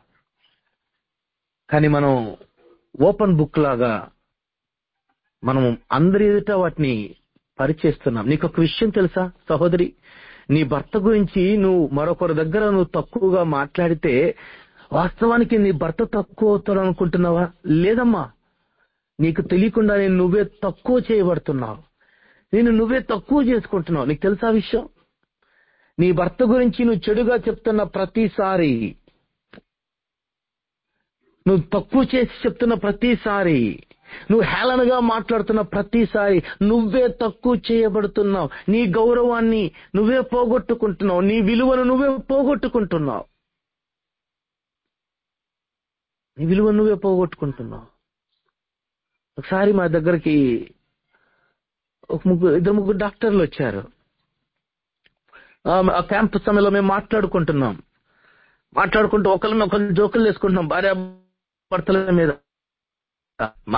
కానీ మనం ఓపెన్ బుక్ లాగా మనం అందరి ఎదుట వాటిని పరిచేస్తున్నాం నీకు ఒక విషయం తెలుసా సహోదరి నీ భర్త గురించి నువ్వు మరొకరి దగ్గర నువ్వు తక్కువగా మాట్లాడితే వాస్తవానికి నీ భర్త తక్కువ అవుతాడు అనుకుంటున్నావా లేదమ్మా నీకు తెలియకుండానే నువ్వే తక్కువ చేయబడుతున్నావు నేను నువ్వే తక్కువ చేసుకుంటున్నావు నీకు తెలుసా ఆ విషయం నీ భర్త గురించి నువ్వు చెడుగా చెప్తున్న ప్రతిసారి నువ్వు తక్కువ చేసి చెప్తున్న ప్రతిసారి నువ్వు హేళనగా మాట్లాడుతున్న ప్రతిసారి నువ్వే తక్కువ చేయబడుతున్నావు నీ గౌరవాన్ని నువ్వే పోగొట్టుకుంటున్నావు నీ విలువను నువ్వే పోగొట్టుకుంటున్నావు నీ విలువ నువ్వే పోగొట్టుకుంటున్నావు ఒకసారి మా దగ్గరికి ఒక ముగ్గురు ఇద్దరు ముగ్గురు డాక్టర్లు వచ్చారు ఆ ఆ క్యాంప్ సమయంలో మేము మాట్లాడుకుంటున్నాం మాట్లాడుకుంటూ ఒకరిని ఒకరిని జోకులు వేసుకుంటున్నాం భార్య భర్తల మీద మా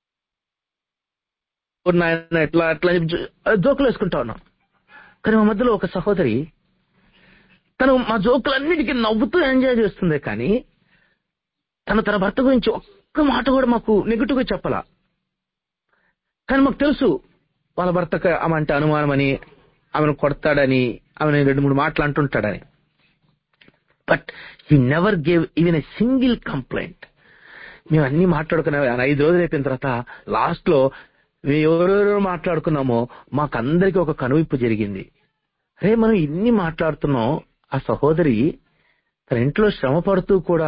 నాయన ఎట్లా ఎట్లా అని చెప్పి జో- జోకులు వేసుకుంటా ఉన్నాం కానీ మా మధ్యలో ఒక సహోదరి తను మా జోకులన్నిటికీ నవ్వుతూ ఎంజాయ్ చేస్తుంది కానీ తను తన భర్త గురించి ఒక్క మాట కూడా మాకు నెగిటివ్ గా చెప్పాల కానీ మాకు తెలుసు వాళ్ళ భర్తకు ఆమె అంటే అనుమానం అని ఆమెను కొడతాడని ఆమెను రెండు మూడు మాటలు అంటుంటాడని but he never gave even a single complaint మేము అన్ని మాట్లాడుకున్నా ఐదు రోజులు అయిపోయిన తర్వాత లాస్ట్ లో మేము ఎవరెవరో మాట్లాడుకున్నామో మాకందరికి ఒక కనువిప్పు జరిగింది అరే మనం ఇన్ని మాట్లాడుతున్నాం ఆ సహోదరి తన ఇంట్లో శ్రమ పడుతూ కూడా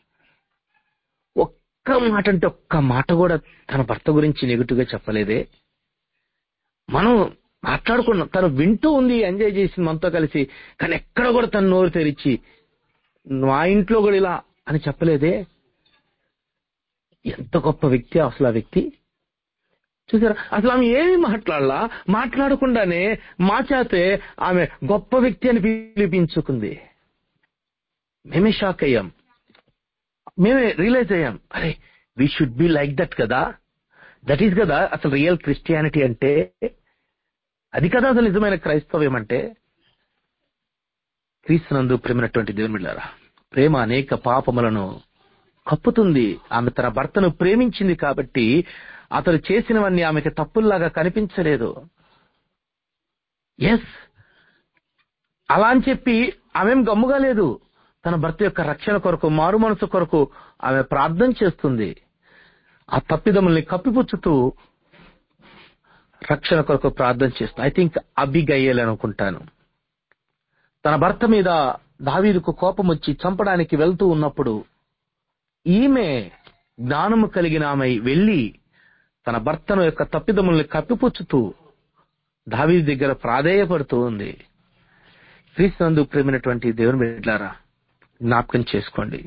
ఒక్క మాట అంటే ఒక్క మాట కూడా తన భర్త గురించి నెగిటివ్ గా చెప్పలేదే మనం మాట్లాడుకున్నాం తను వింటూ ఉంది ఎంజాయ్ చేసింది మనతో కలిసి కానీ ఎక్కడ కూడా తను నోరు తెరిచి మా ఇంట్లో కూడా ఇలా అని చెప్పలేదే ఎంత గొప్ప వ్యక్తి అసలు ఆ వ్యక్తి చూసారా అసలు ఆమె ఏమి మాట్లాడలా మాట్లాడకుండానే మా చేతే ఆమె గొప్ప వ్యక్తి అని పిలిపించుకుంది మేమే షాక్ అయ్యాం మేమే రియలైజ్ అయ్యాం అరే we should be like that కదా దట్ ఈస్ కదా అసలు రియల్ క్రిస్టియానిటీ అంటే అది కదా అసలు నిజమైన క్రైస్తవ్యం అంటే క్రీస్తునందు ప్రేమైనటువంటి దేవుని బిడ్డారా ప్రేమ అనేక పాపములను కప్పుతుంది ఆమె తన భర్తను ప్రేమించింది కాబట్టి అతడు చేసినవన్నీ ఆమెకి తప్పుల్లాగా కనిపించలేదు ఎస్ అలా అని చెప్పి ఆమెం గమ్ముగా లేదు తన భర్త యొక్క రక్షణ కొరకు మారు మనసు కొరకు ఆమె ప్రార్థన చేస్తుంది ఆ తప్పిదముల్ని కప్పిపుచ్చుతూ రక్షణ కొరకు ప్రార్థన చేస్తుంది ఐ థింక్ అబిగయ్యేలు అనుకుంటాను తన భర్త మీద దావీదుకు కోపం వచ్చి చంపడానికి వెళ్తూ ఉన్నప్పుడు ఈమె జ్ఞానము కలిగిన ఆమె వెళ్లి తన భర్తను యొక్క తప్పిదముల్ని కప్పిపుచ్చుతూ దావీదు దగ్గర ప్రాధేయపడుతూ ఉంది క్రీస్తునందు ప్రేమైనటువంటి దేవుని బిడ్డలారా జ్ఞాపకం చేసుకోండి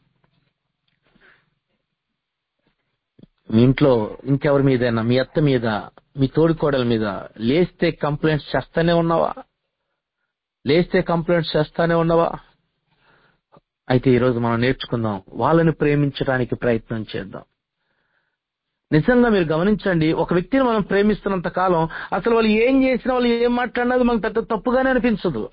మీ ఇంట్లో ఇంకెవరి మీదైనా మీ అత్త మీద మీ తోడికోడల మీద లేస్తే కంప్లైంట్స్ చేస్తానే ఉన్నావా లేస్తే కంప్లైంట్స్ చేస్తానే ఉన్నావా అయితే ఈరోజు మనం నేర్చుకుందాం వాళ్ళని ప్రేమించడానికి ప్రయత్నం చేద్దాం నిజంగా మీరు గమనించండి ఒక వ్యక్తిని మనం ప్రేమిస్తున్నంత కాలం అసలు వాళ్ళు ఏం చేసినా వాళ్ళు ఏం మాట్లాడినా అది మనకు పెద్ద తప్పుగానే అనిపించదు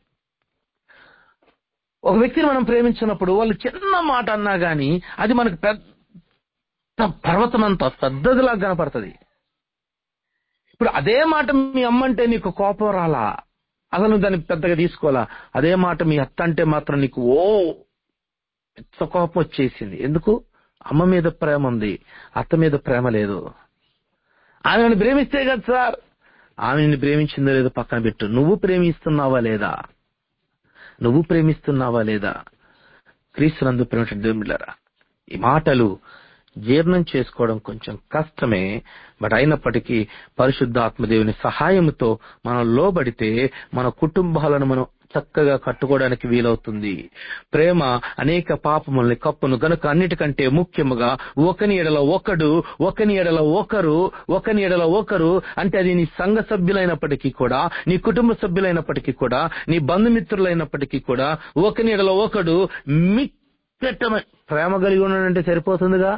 ఒక వ్యక్తిని మనం ప్రేమించినప్పుడు వాళ్ళు చిన్న మాట అన్నా గాని అది మనకు పెద్ద పర్వతం అంత పెద్దదిలా కనపడుతుంది ఇప్పుడు అదే మాట మీ అమ్మంటే నీకు కోపం రాలా అసలు నువ్వు దాన్ని పెద్దగా తీసుకోవాలా అదే మాట మీ అత్త అంటే మాత్రం నీకు ఓ పెద్ద కోపం వచ్చేసింది ఎందుకు అమ్మ మీద ప్రేమ ఉంది అత్త మీద ప్రేమ లేదు ఆమెను ప్రేమిస్తే కదా సార్ ఆమెను ప్రేమించిందో లేదో పక్కన పెట్టు నువ్వు ప్రేమిస్తున్నావా లేదా నువ్వు ప్రేమిస్తున్నావా లేదా క్రీస్తునందు ప్రేమ దేవుమిళ్ళరా ఈ మాటలు జీర్ణం చేసుకోవడం కొంచెం కష్టమే బట్ అయినప్పటికీ పరిశుద్ధాత్మదేవుని సహాయంతో మనం లోబడితే మన కుటుంబాలను మనం చక్కగా కట్టుకోవడానికి వీలవుతుంది ప్రేమ అనేక పాపముల్ని కప్పును గనుక అన్నిటికంటే ముఖ్యముగా ఒకని ఎడల ఒకడు ఒకని ఎడల ఒకరు ఒకని ఎడల ఒకరు అంటే అది నీ సంఘ సభ్యులైనప్పటికీ కూడా నీ కుటుంబ సభ్యులైనప్పటికీ కూడా నీ బంధుమిత్రులైనప్పటికీ కూడా ఒకని ఎడల ఒకడు మిక్కటమైన ప్రేమ కలిగి ఉన్నాడంటే సరిపోతుందిగా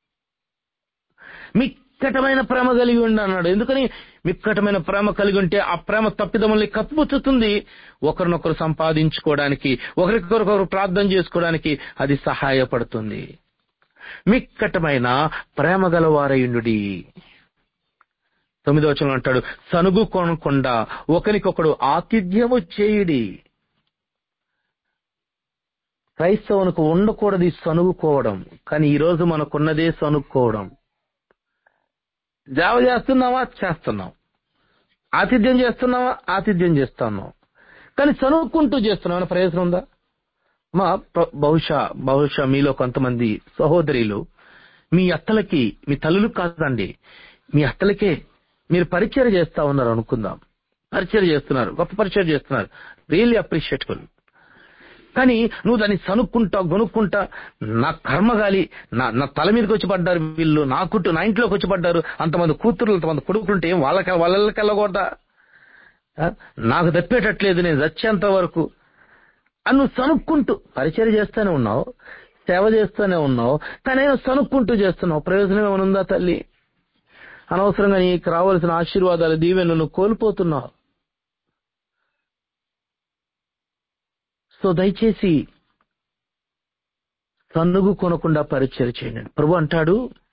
మిక్కటమైన ప్రేమ కలిగి ఉండి అన్నాడు ఎందుకని మిక్కటమైన ప్రేమ కలిగి ఉంటే ఆ ప్రేమ తప్పిదముల్ని కప్పిపుచ్చుతుంది ఒకరినొకరు సంపాదించుకోవడానికి ఒకరికొకరు ప్రార్థన చేసుకోవడానికి అది సహాయపడుతుంది మిక్కటమైన ప్రేమ గలవారయుండుడి తొమ్మిదో వచనం అంటాడు సనుగు కొనకుండా ఒకరికొకడు ఆతిథ్యము చేయుడి క్రైస్తవునికి ఉండకూడదు ఈ సనుగుకోవడం కానీ ఈ రోజు మనకున్నదే సనుక్కోవడం జావ చేస్తున్నావా చేస్తున్నాం ఆతిథ్యం చేస్తున్నావా ఆతిథ్యం చేస్తున్నాం కానీ చదువుకుంటూ చేస్తున్నాం ఏమైనా ప్రయోజనం ఉందా మా ప్ర- బహుశా బహుశా మీలో కొంతమంది సహోదరులు మీ అత్తలకి మీ తల్లులు కాదండి మీ అత్తలకే మీరు పరిచయం చేస్తా ఉన్నారు అనుకుందాం పరిచయం చేస్తున్నారు గొప్ప పరిచయం చేస్తున్నారు రియల్లీ అప్రిషియేటబుల్ కానీ నువ్వు దాన్ని సనుక్కుంటా గొనుక్కుంటా నా కర్మగాలి నా నా తల మీదకి వచ్చి పడ్డారు వీళ్ళు నా కుట్టు నా ఇంట్లోకి వచ్చి పడ్డారు అంతమంది కూతురు అంతమంది కొడుకుంటే ఏం వాళ్ళకి వాళ్ళకి వెళ్ళకూడదా ఆ? నాకు తప్పేటట్లేదు నేను చచ్చేంత వరకు అని నువ్వు సనుక్కుంటూ పరిచయం చేస్తూనే ఉన్నావు సేవ చేస్తూనే ఉన్నావు కానీ అయినా సనుక్కుంటూ చేస్తున్నావు ప్రయోజనం ఏమైనా ఉందా తల్లి అనవసరంగా నీకు రావాల్సిన ఆశీర్వాదాలు దీవెను నువ్వు కోల్పోతున్నావు సో దయచేసి సన్నుగు కొనకుండా పరిచయం చేయండి ప్రభు అంటాడు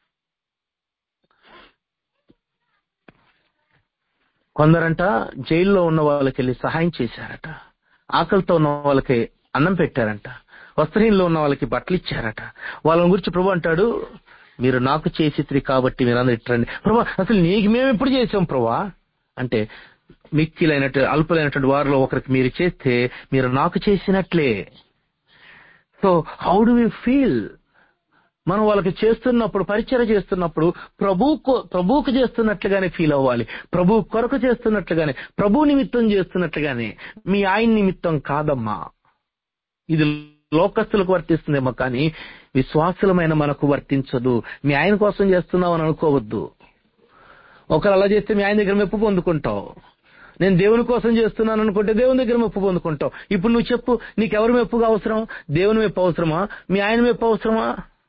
కొందరంట జైల్లో ఉన్న వాళ్ళకి వెళ్ళి సహాయం చేశారట ఆకలితో ఉన్న వాళ్ళకి అన్నం పెట్టారంట వస్త్రహీనలో ఉన్న వాళ్ళకి బట్టలు ఇచ్చారట వాళ్ళని గురించి ప్రభు అంటాడు మీరు నాకు చేసి కాబట్టి మీరు అందరు ఇట్టండి ప్రభా అసలు నీకు మేము ఎప్పుడు చేసాం ప్రభా అంటే మిక్కిలైనట్టు అల్పులైనటువంటి వారిలో ఒకరికి మీరు చేస్తే మీరు నాకు చేసినట్లే so how do we feel మనం వాళ్ళకి చేస్తున్నప్పుడు పరిచయం చేస్తున్నప్పుడు ప్రభు ప్రభువుకు చేస్తున్నట్లుగానే ఫీల్ అవ్వాలి ప్రభు కొరకు చేస్తున్నట్లుగానే ప్రభు నిమిత్తం చేస్తున్నట్లుగానే మీ ఆయన నిమిత్తం కాదమ్మా ఇది లోకస్తులకు వర్తిస్తుందేమో కానీ విశ్వాసులమైన మనకు వర్తించదు మీ ఆయన కోసం చేస్తున్నావు అని అనుకోవద్దు ఒకరు అలా చేస్తే మీ ఆయన దగ్గర మెప్పు పొందుకుంటావు నేను దేవుని కోసం చేస్తున్నాను అనుకుంటే దేవుని దగ్గర మెప్పు పొందుకుంటావు ఇప్పుడు నువ్వు చెప్పు నీకెవరి మెప్పుగా అవసరం దేవుని మెప్పు అవసరమా మీ ఆయన మెప్పు అవసరమా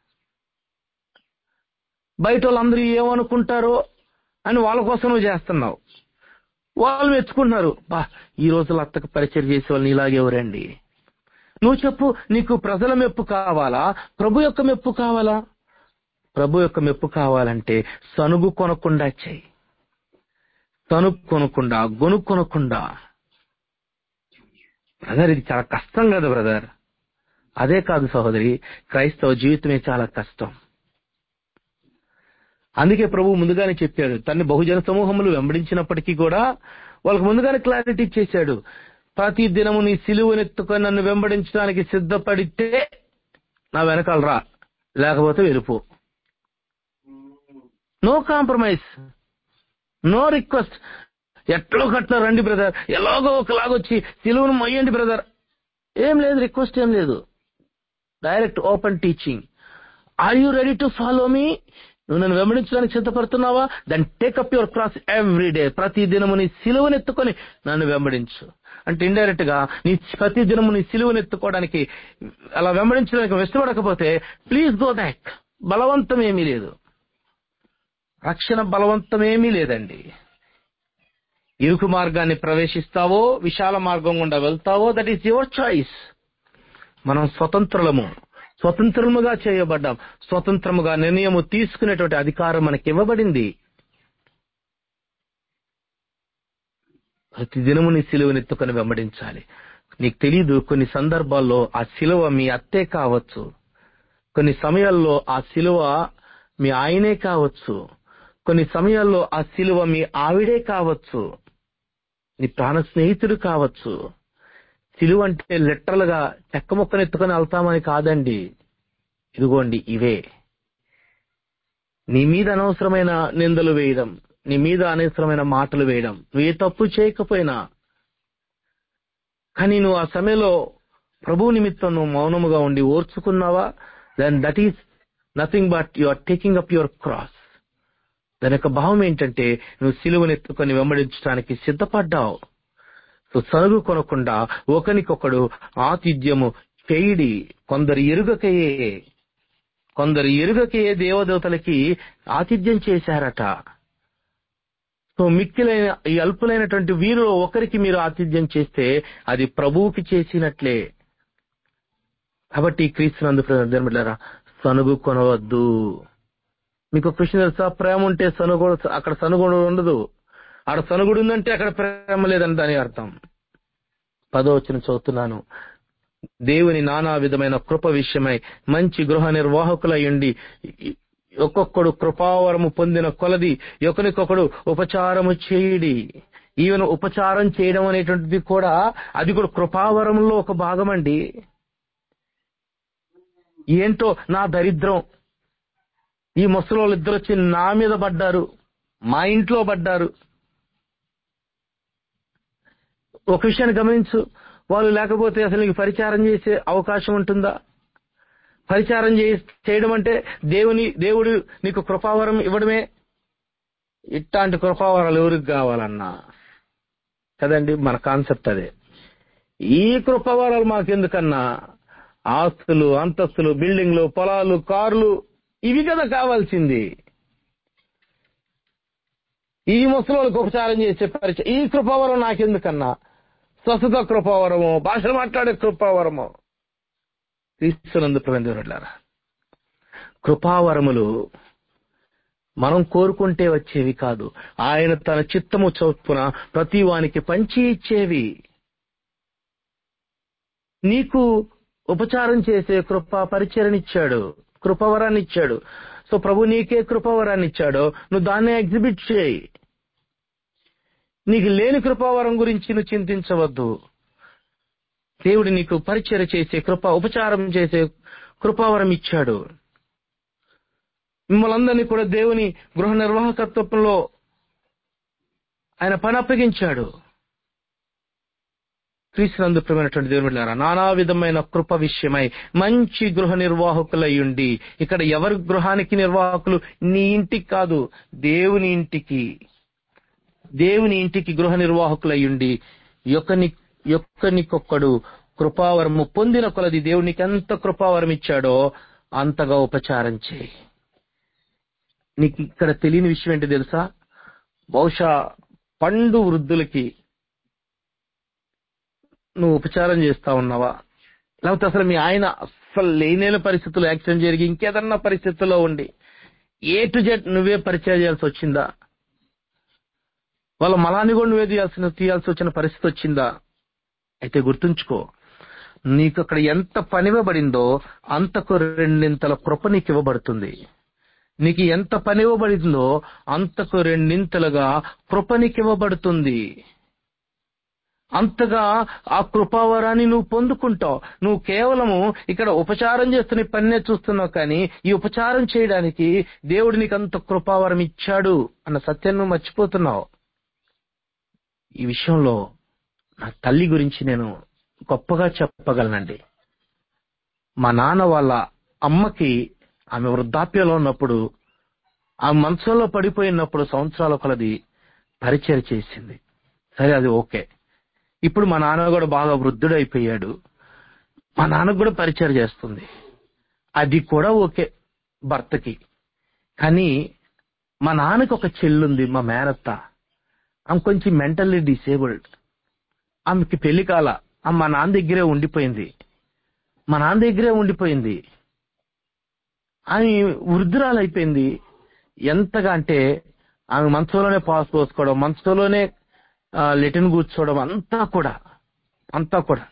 బయట వాళ్ళందరూ ఏమనుకుంటారో అని వాళ్ళ కోసం నువ్వు చేస్తున్నావు వాళ్ళు మెచ్చుకుంటున్నారు బా ఈ రోజులు అత్తకు పరిచయం చేసే వాళ్ళని ఇలాగే ఎవరండి నువ్వు చెప్పు నీకు ప్రజల మెప్పు కావాలా ప్రభు యొక్క మెప్పు కావాలా ప్రభు యొక్క మెప్పు కావాలంటే సనుగు కొనకుండా చెయ్యి సనుగు కొనకుండా గొను కొనకుండా బ్రదర్ ఇది చాలా కష్టం కదా బ్రదర్ అదే కాదు సహోదరి క్రైస్తవ జీవితమే చాలా కష్టం అందుకే ప్రభు ముందుగానే చెప్పాడు తన్ని బహుజన సమూహములు వెంబడించినప్పటికీ కూడా వాళ్ళకు ముందుగానే క్లారిటీ ఇచ్చేశాడు ప్రతి దినము నీ సిలువనెత్తుకొని నన్ను వెంబడించడానికి సిద్ధపడితే నా వెనకాల రా లేకపోతే వెళ్ళిపో నో కాంప్రమైజ్ నో రిక్వెస్ట్ ఎట్లో కట్ల రండి బ్రదర్ ఎలాగో ఒకలాగొచ్చి సిలువను మొయ్యండి బ్రదర్ ఏం లేదు రిక్వెస్ట్ ఏం లేదు direct open teaching are you ready to follow me నువ్వు నన్ను వెంబడించడానికి సిద్ధపడుతున్నావా then take up your cross every day ప్రతి దినము నీ సిలువను ఎత్తుకొని నన్ను వెంబడించు అంటే ఇండైరెక్ట్ గా నీ ప్రతి దినము నీ సిలువను ఎత్తుకోవడానికి అలా వెంబడించడానికి ఇష్టపడకపోతే ప్లీజ్ గో బ్యాక్ బలవంతం ఏమీ లేదు రక్షణ బలవంతం ఏమీ లేదండి ఇరుకు మార్గాన్ని ప్రవేశిస్తావో విశాల మార్గం గుండా వెళ్తావో దట్ ఈస్ యువర్ చాయిస్ మనం స్వతంత్రులము స్వతంత్రముగా చేయబడ్డాం స్వతంత్రముగా నిర్ణయము తీసుకునేటువంటి అధికారం మనకి ఇవ్వబడింది ప్రతి దినము నీ సిలువనెత్తుకొని వెంబడించాలి నీకు తెలీదు కొన్ని సందర్భాల్లో ఆ సిలువ మీ అత్తే కావచ్చు కొన్ని సమయాల్లో ఆ సిలువ మీ ఆయనే కావచ్చు కొన్ని సమయాల్లో ఆ సిలువ మీ ఆవిడే కావచ్చు నీ ప్రాణ స్నేహితుడు కావచ్చు సిలువ అంటే లిటరల్ గా చెక్క ముక్కను ఎత్తుకొని వెళ్తామని కాదండి ఇదిగోండి ఇవే నీ మీద అనవసరమైన నిందలు వేయడం నీ మీద అనవసరమైన మాటలు వేయడం నువ్వు ఏ తప్పు చేయకపోయినా కానీ నువ్వు ఆ సమయంలో ప్రభు నిమిత్తం నువ్వు మౌనముగా ఉండి ఓర్చుకున్నావా then that is nothing but you are taking up your cross దాని యొక్క భావం ఏంటంటే నువ్వు సిలువనెత్తుకొని వెంబడించడానికి సిద్ధపడ్డావు సో సనుగు కొనకుండా ఒకనికొకడు ఆతిథ్యము చేయిడి కొందరు ఎరుగకయే కొందరు ఎరుగకయే దేవదేవతలకి ఆతిథ్యం చేశారట సో మిక్కిలైన ఈ అల్పులైనటువంటి వీరిలో ఒకరికి మీరు ఆతిథ్యం చేస్తే అది ప్రభువుకి చేసినట్లే కాబట్టి క్రీస్తునందు ధర్మలారా సనుగు కొనవద్దు మీకు కృష్ణ తెలుసా ప్రేమ ఉంటే సనుగుడు అక్కడ సనుగుడు ఉండదు ఆడ సనుగుడు ఉందంటే అక్కడ ప్రేమ లేదని దాని అర్థం పదో వచ్చిన చదువుతున్నాను దేవుని నానా విధమైన కృప విషయమై మంచి గృహ నిర్వాహకులయ్యండి ఒక్కొక్కడు కృపావరము పొందిన కొలది ఒకరికొకడు ఉపచారము చేయుడి ఈవెన్ ఉపచారం చేయడం అనేటువంటిది కూడా అది కూడా కృపావరంలో ఒక భాగం అండి ఏంటో నా దరిద్రం ఈ ముసలోళ్ళు ఇద్దరు వచ్చి నా మీద పడ్డారు మా ఇంట్లో పడ్డారు ఒక విషయాన్ని గమనించు వాళ్ళు లేకపోతే అసలు నీకు పరిచారం చేసే అవకాశం ఉంటుందా పరిచారం చే- చేయడం అంటే దేవుని దేవుడు నీకు కృపావరం ఇవ్వడమే ఇట్లాంటి కృపావరాలు ఎవరికి కావాలన్నా కదండి మన కాన్సెప్ట్ అదే ఈ కృపావరాలు మాకెందుకన్నా ఆస్తులు అంతస్తులు బిల్డింగ్లు పొలాలు కార్లు ఇవి కదా కావాల్సింది ఈ ముసలోళ్ళకి ఉపచారం చేసే పరిచయం ఈ కృపావరం నాకెందుకన్నా స్వస్థత కృపావరము భాషలు మాట్లాడే కృపావరము క్రీస్తునందు ప్రబంధులారా కృపావరములు మనం కోరుకుంటే వచ్చేవి కాదు ఆయన తన చిత్తము చొప్పున ప్రతి వానికి పంచి ఇచ్చేవి నీకు ఉపచారం చేసే కృపా పరిచయనిచ్చాడు కృపవరాన్ని ఇచ్చాడు సో ప్రభు నీకే కృపవరాన్ని ఇచ్చాడో నువ్వు దాన్ని ఎగ్జిబిట్ చేయి నీకు లేని కృపావరం గురించి నువ్వు చింతించవద్దు దేవుడు నీకు పరిచయ చేసే కృప ఉపచారం చేసే కృపావరం ఇచ్చాడు మిమ్మల్ని అందరినీ కూడా దేవుని గృహ నిర్వాహకత్వంలో ఆయన పని అప్పగించాడు క్రీస్తునందు ప్రియమైనటువంటి దేవుని బిడ్డలారా, నానా విధమైన కృప విషయమై మంచి గృహ నిర్వాహకులై ఉండి ఇక్కడ ఎవరి గృహానికి నిర్వాహకులు నీ ఇంటికి కాదు దేవుని ఇంటికి దేవుని ఇంటికి గృహ నిర్వాహకులై ఉండి యొక్కని యొక్కనికొక్కడు కృపావరము పొందిన కొలది దేవునికి ఎంత కృపావరం ఇచ్చాడో అంతగా ఉపచారం చేయి నీకు ఇక్కడ తెలియని విషయం ఏంటి తెలుసా బహుశా పండు వృద్ధులకి నువ్వు ఉపచారం చేస్తా ఉన్నావా లేకపోతే అసలు మీ ఆయన అసలు లేనేల పరిస్థితుల్లో యాక్సిడెంట్ జరిగి ఇంకేదన్నా పరిస్థితుల్లో ఉండి ఏ టు జెడ్ నువ్వే పరిచయం చేయాల్సి వచ్చిందా వాళ్ళ మలాన్ని కూడా నువ్వే తీయాల్సిన తీయాల్సి వచ్చిన పరిస్థితి వచ్చిందా అయితే గుర్తుంచుకో నీకు అక్కడ ఎంత పనివ్వబడిందో అంతకు రెండింతల కృప నీకు ఇవ్వబడుతుంది నీకు ఎంత పని ఇవ్వబడిందో అంతకు రెండింతలుగా కృప నీకు ఇవ్వబడుతుంది అంతగా ఆ కృపావరాన్ని నువ్వు పొందుకుంటావు నువ్వు కేవలము ఇక్కడ ఉపచారం చేస్తున్న ఈ పన్నే చూస్తున్నావు కానీ ఈ ఉపచారం చేయడానికి దేవుడు నీకు అంత కృపావరం ఇచ్చాడు అన్న సత్యాన్ని నువ్వు మర్చిపోతున్నావు ఈ విషయంలో నా తల్లి గురించి నేను గొప్పగా చెప్పగలనండి మా నాన్న వాళ్ళ అమ్మకి ఆమె వృద్ధాప్యంలో ఉన్నప్పుడు ఆ మంచంలో పడిపోయినప్పుడు సంవత్సరాల కొలది పరిచయం చేసింది సరే అది ఓకే ఇప్పుడు మా నాన్న కూడా బాగా వృద్ధుడైపోయాడు మా నాన్నకు కూడా పరిచయం చేస్తుంది అది కూడా ఓకే భర్తకి కానీ మా నాన్నకి ఒక చెల్లుంది మా మేనత్త ఆమె కొంచెం మెంటల్లీ డిసేబుల్డ్ ఆమెకి పెళ్లి కాల ఆమె మా నాన్న దగ్గరే ఉండిపోయింది మా నాన్న దగ్గరే ఉండిపోయింది ఆమె వృద్ధురాలు అయిపోయింది ఎంతగా అంటే ఆమె మంచంలోనే పాస్ పోసుకోవడం మంచంలోనే లెటిన్ కూర్చోవడం అంతా కూడా అంతా కూడా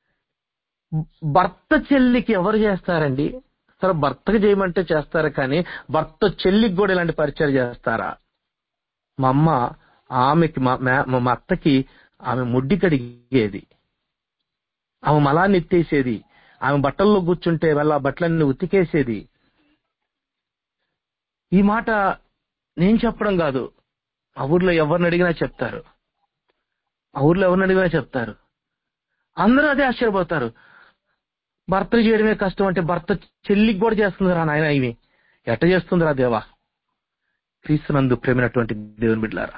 భర్త చెల్లికి ఎవరు చేస్తారండి సరే భర్తకు చేయమంటే చేస్తారు కానీ భర్త చెల్లికి కూడా ఇలాంటి పరిచయం చేస్తారా మా అమ్మ ఆమెకి మా మే- మా అత్తకి ఆమె ముడ్డి కడిగేది ఆమె మలాన్ని ఎత్తేసేది ఆమె బట్టల్లో కూర్చుంటే వాళ్ళ ఆ బట్టలన్నీ ఉతికేసేది ఈ మాట నేను చెప్పడం కాదు ఆ ఊర్లో ఎవరిని అడిగినా చెప్తారు ఆ ఊర్లో ఎవరిని అడిగినా చెప్తారు అందరూ అదే ఆశ్చర్యపోతారు భర్త చేయడమే కష్టం అంటే భర్త చెల్లికి కూడా చేస్తుందిరా నాయన ఇవి ఎట్ట చేస్తుందిరా దేవా క్రీస్తునందు ప్రేమైనటువంటి దేవుని బిడ్డలారా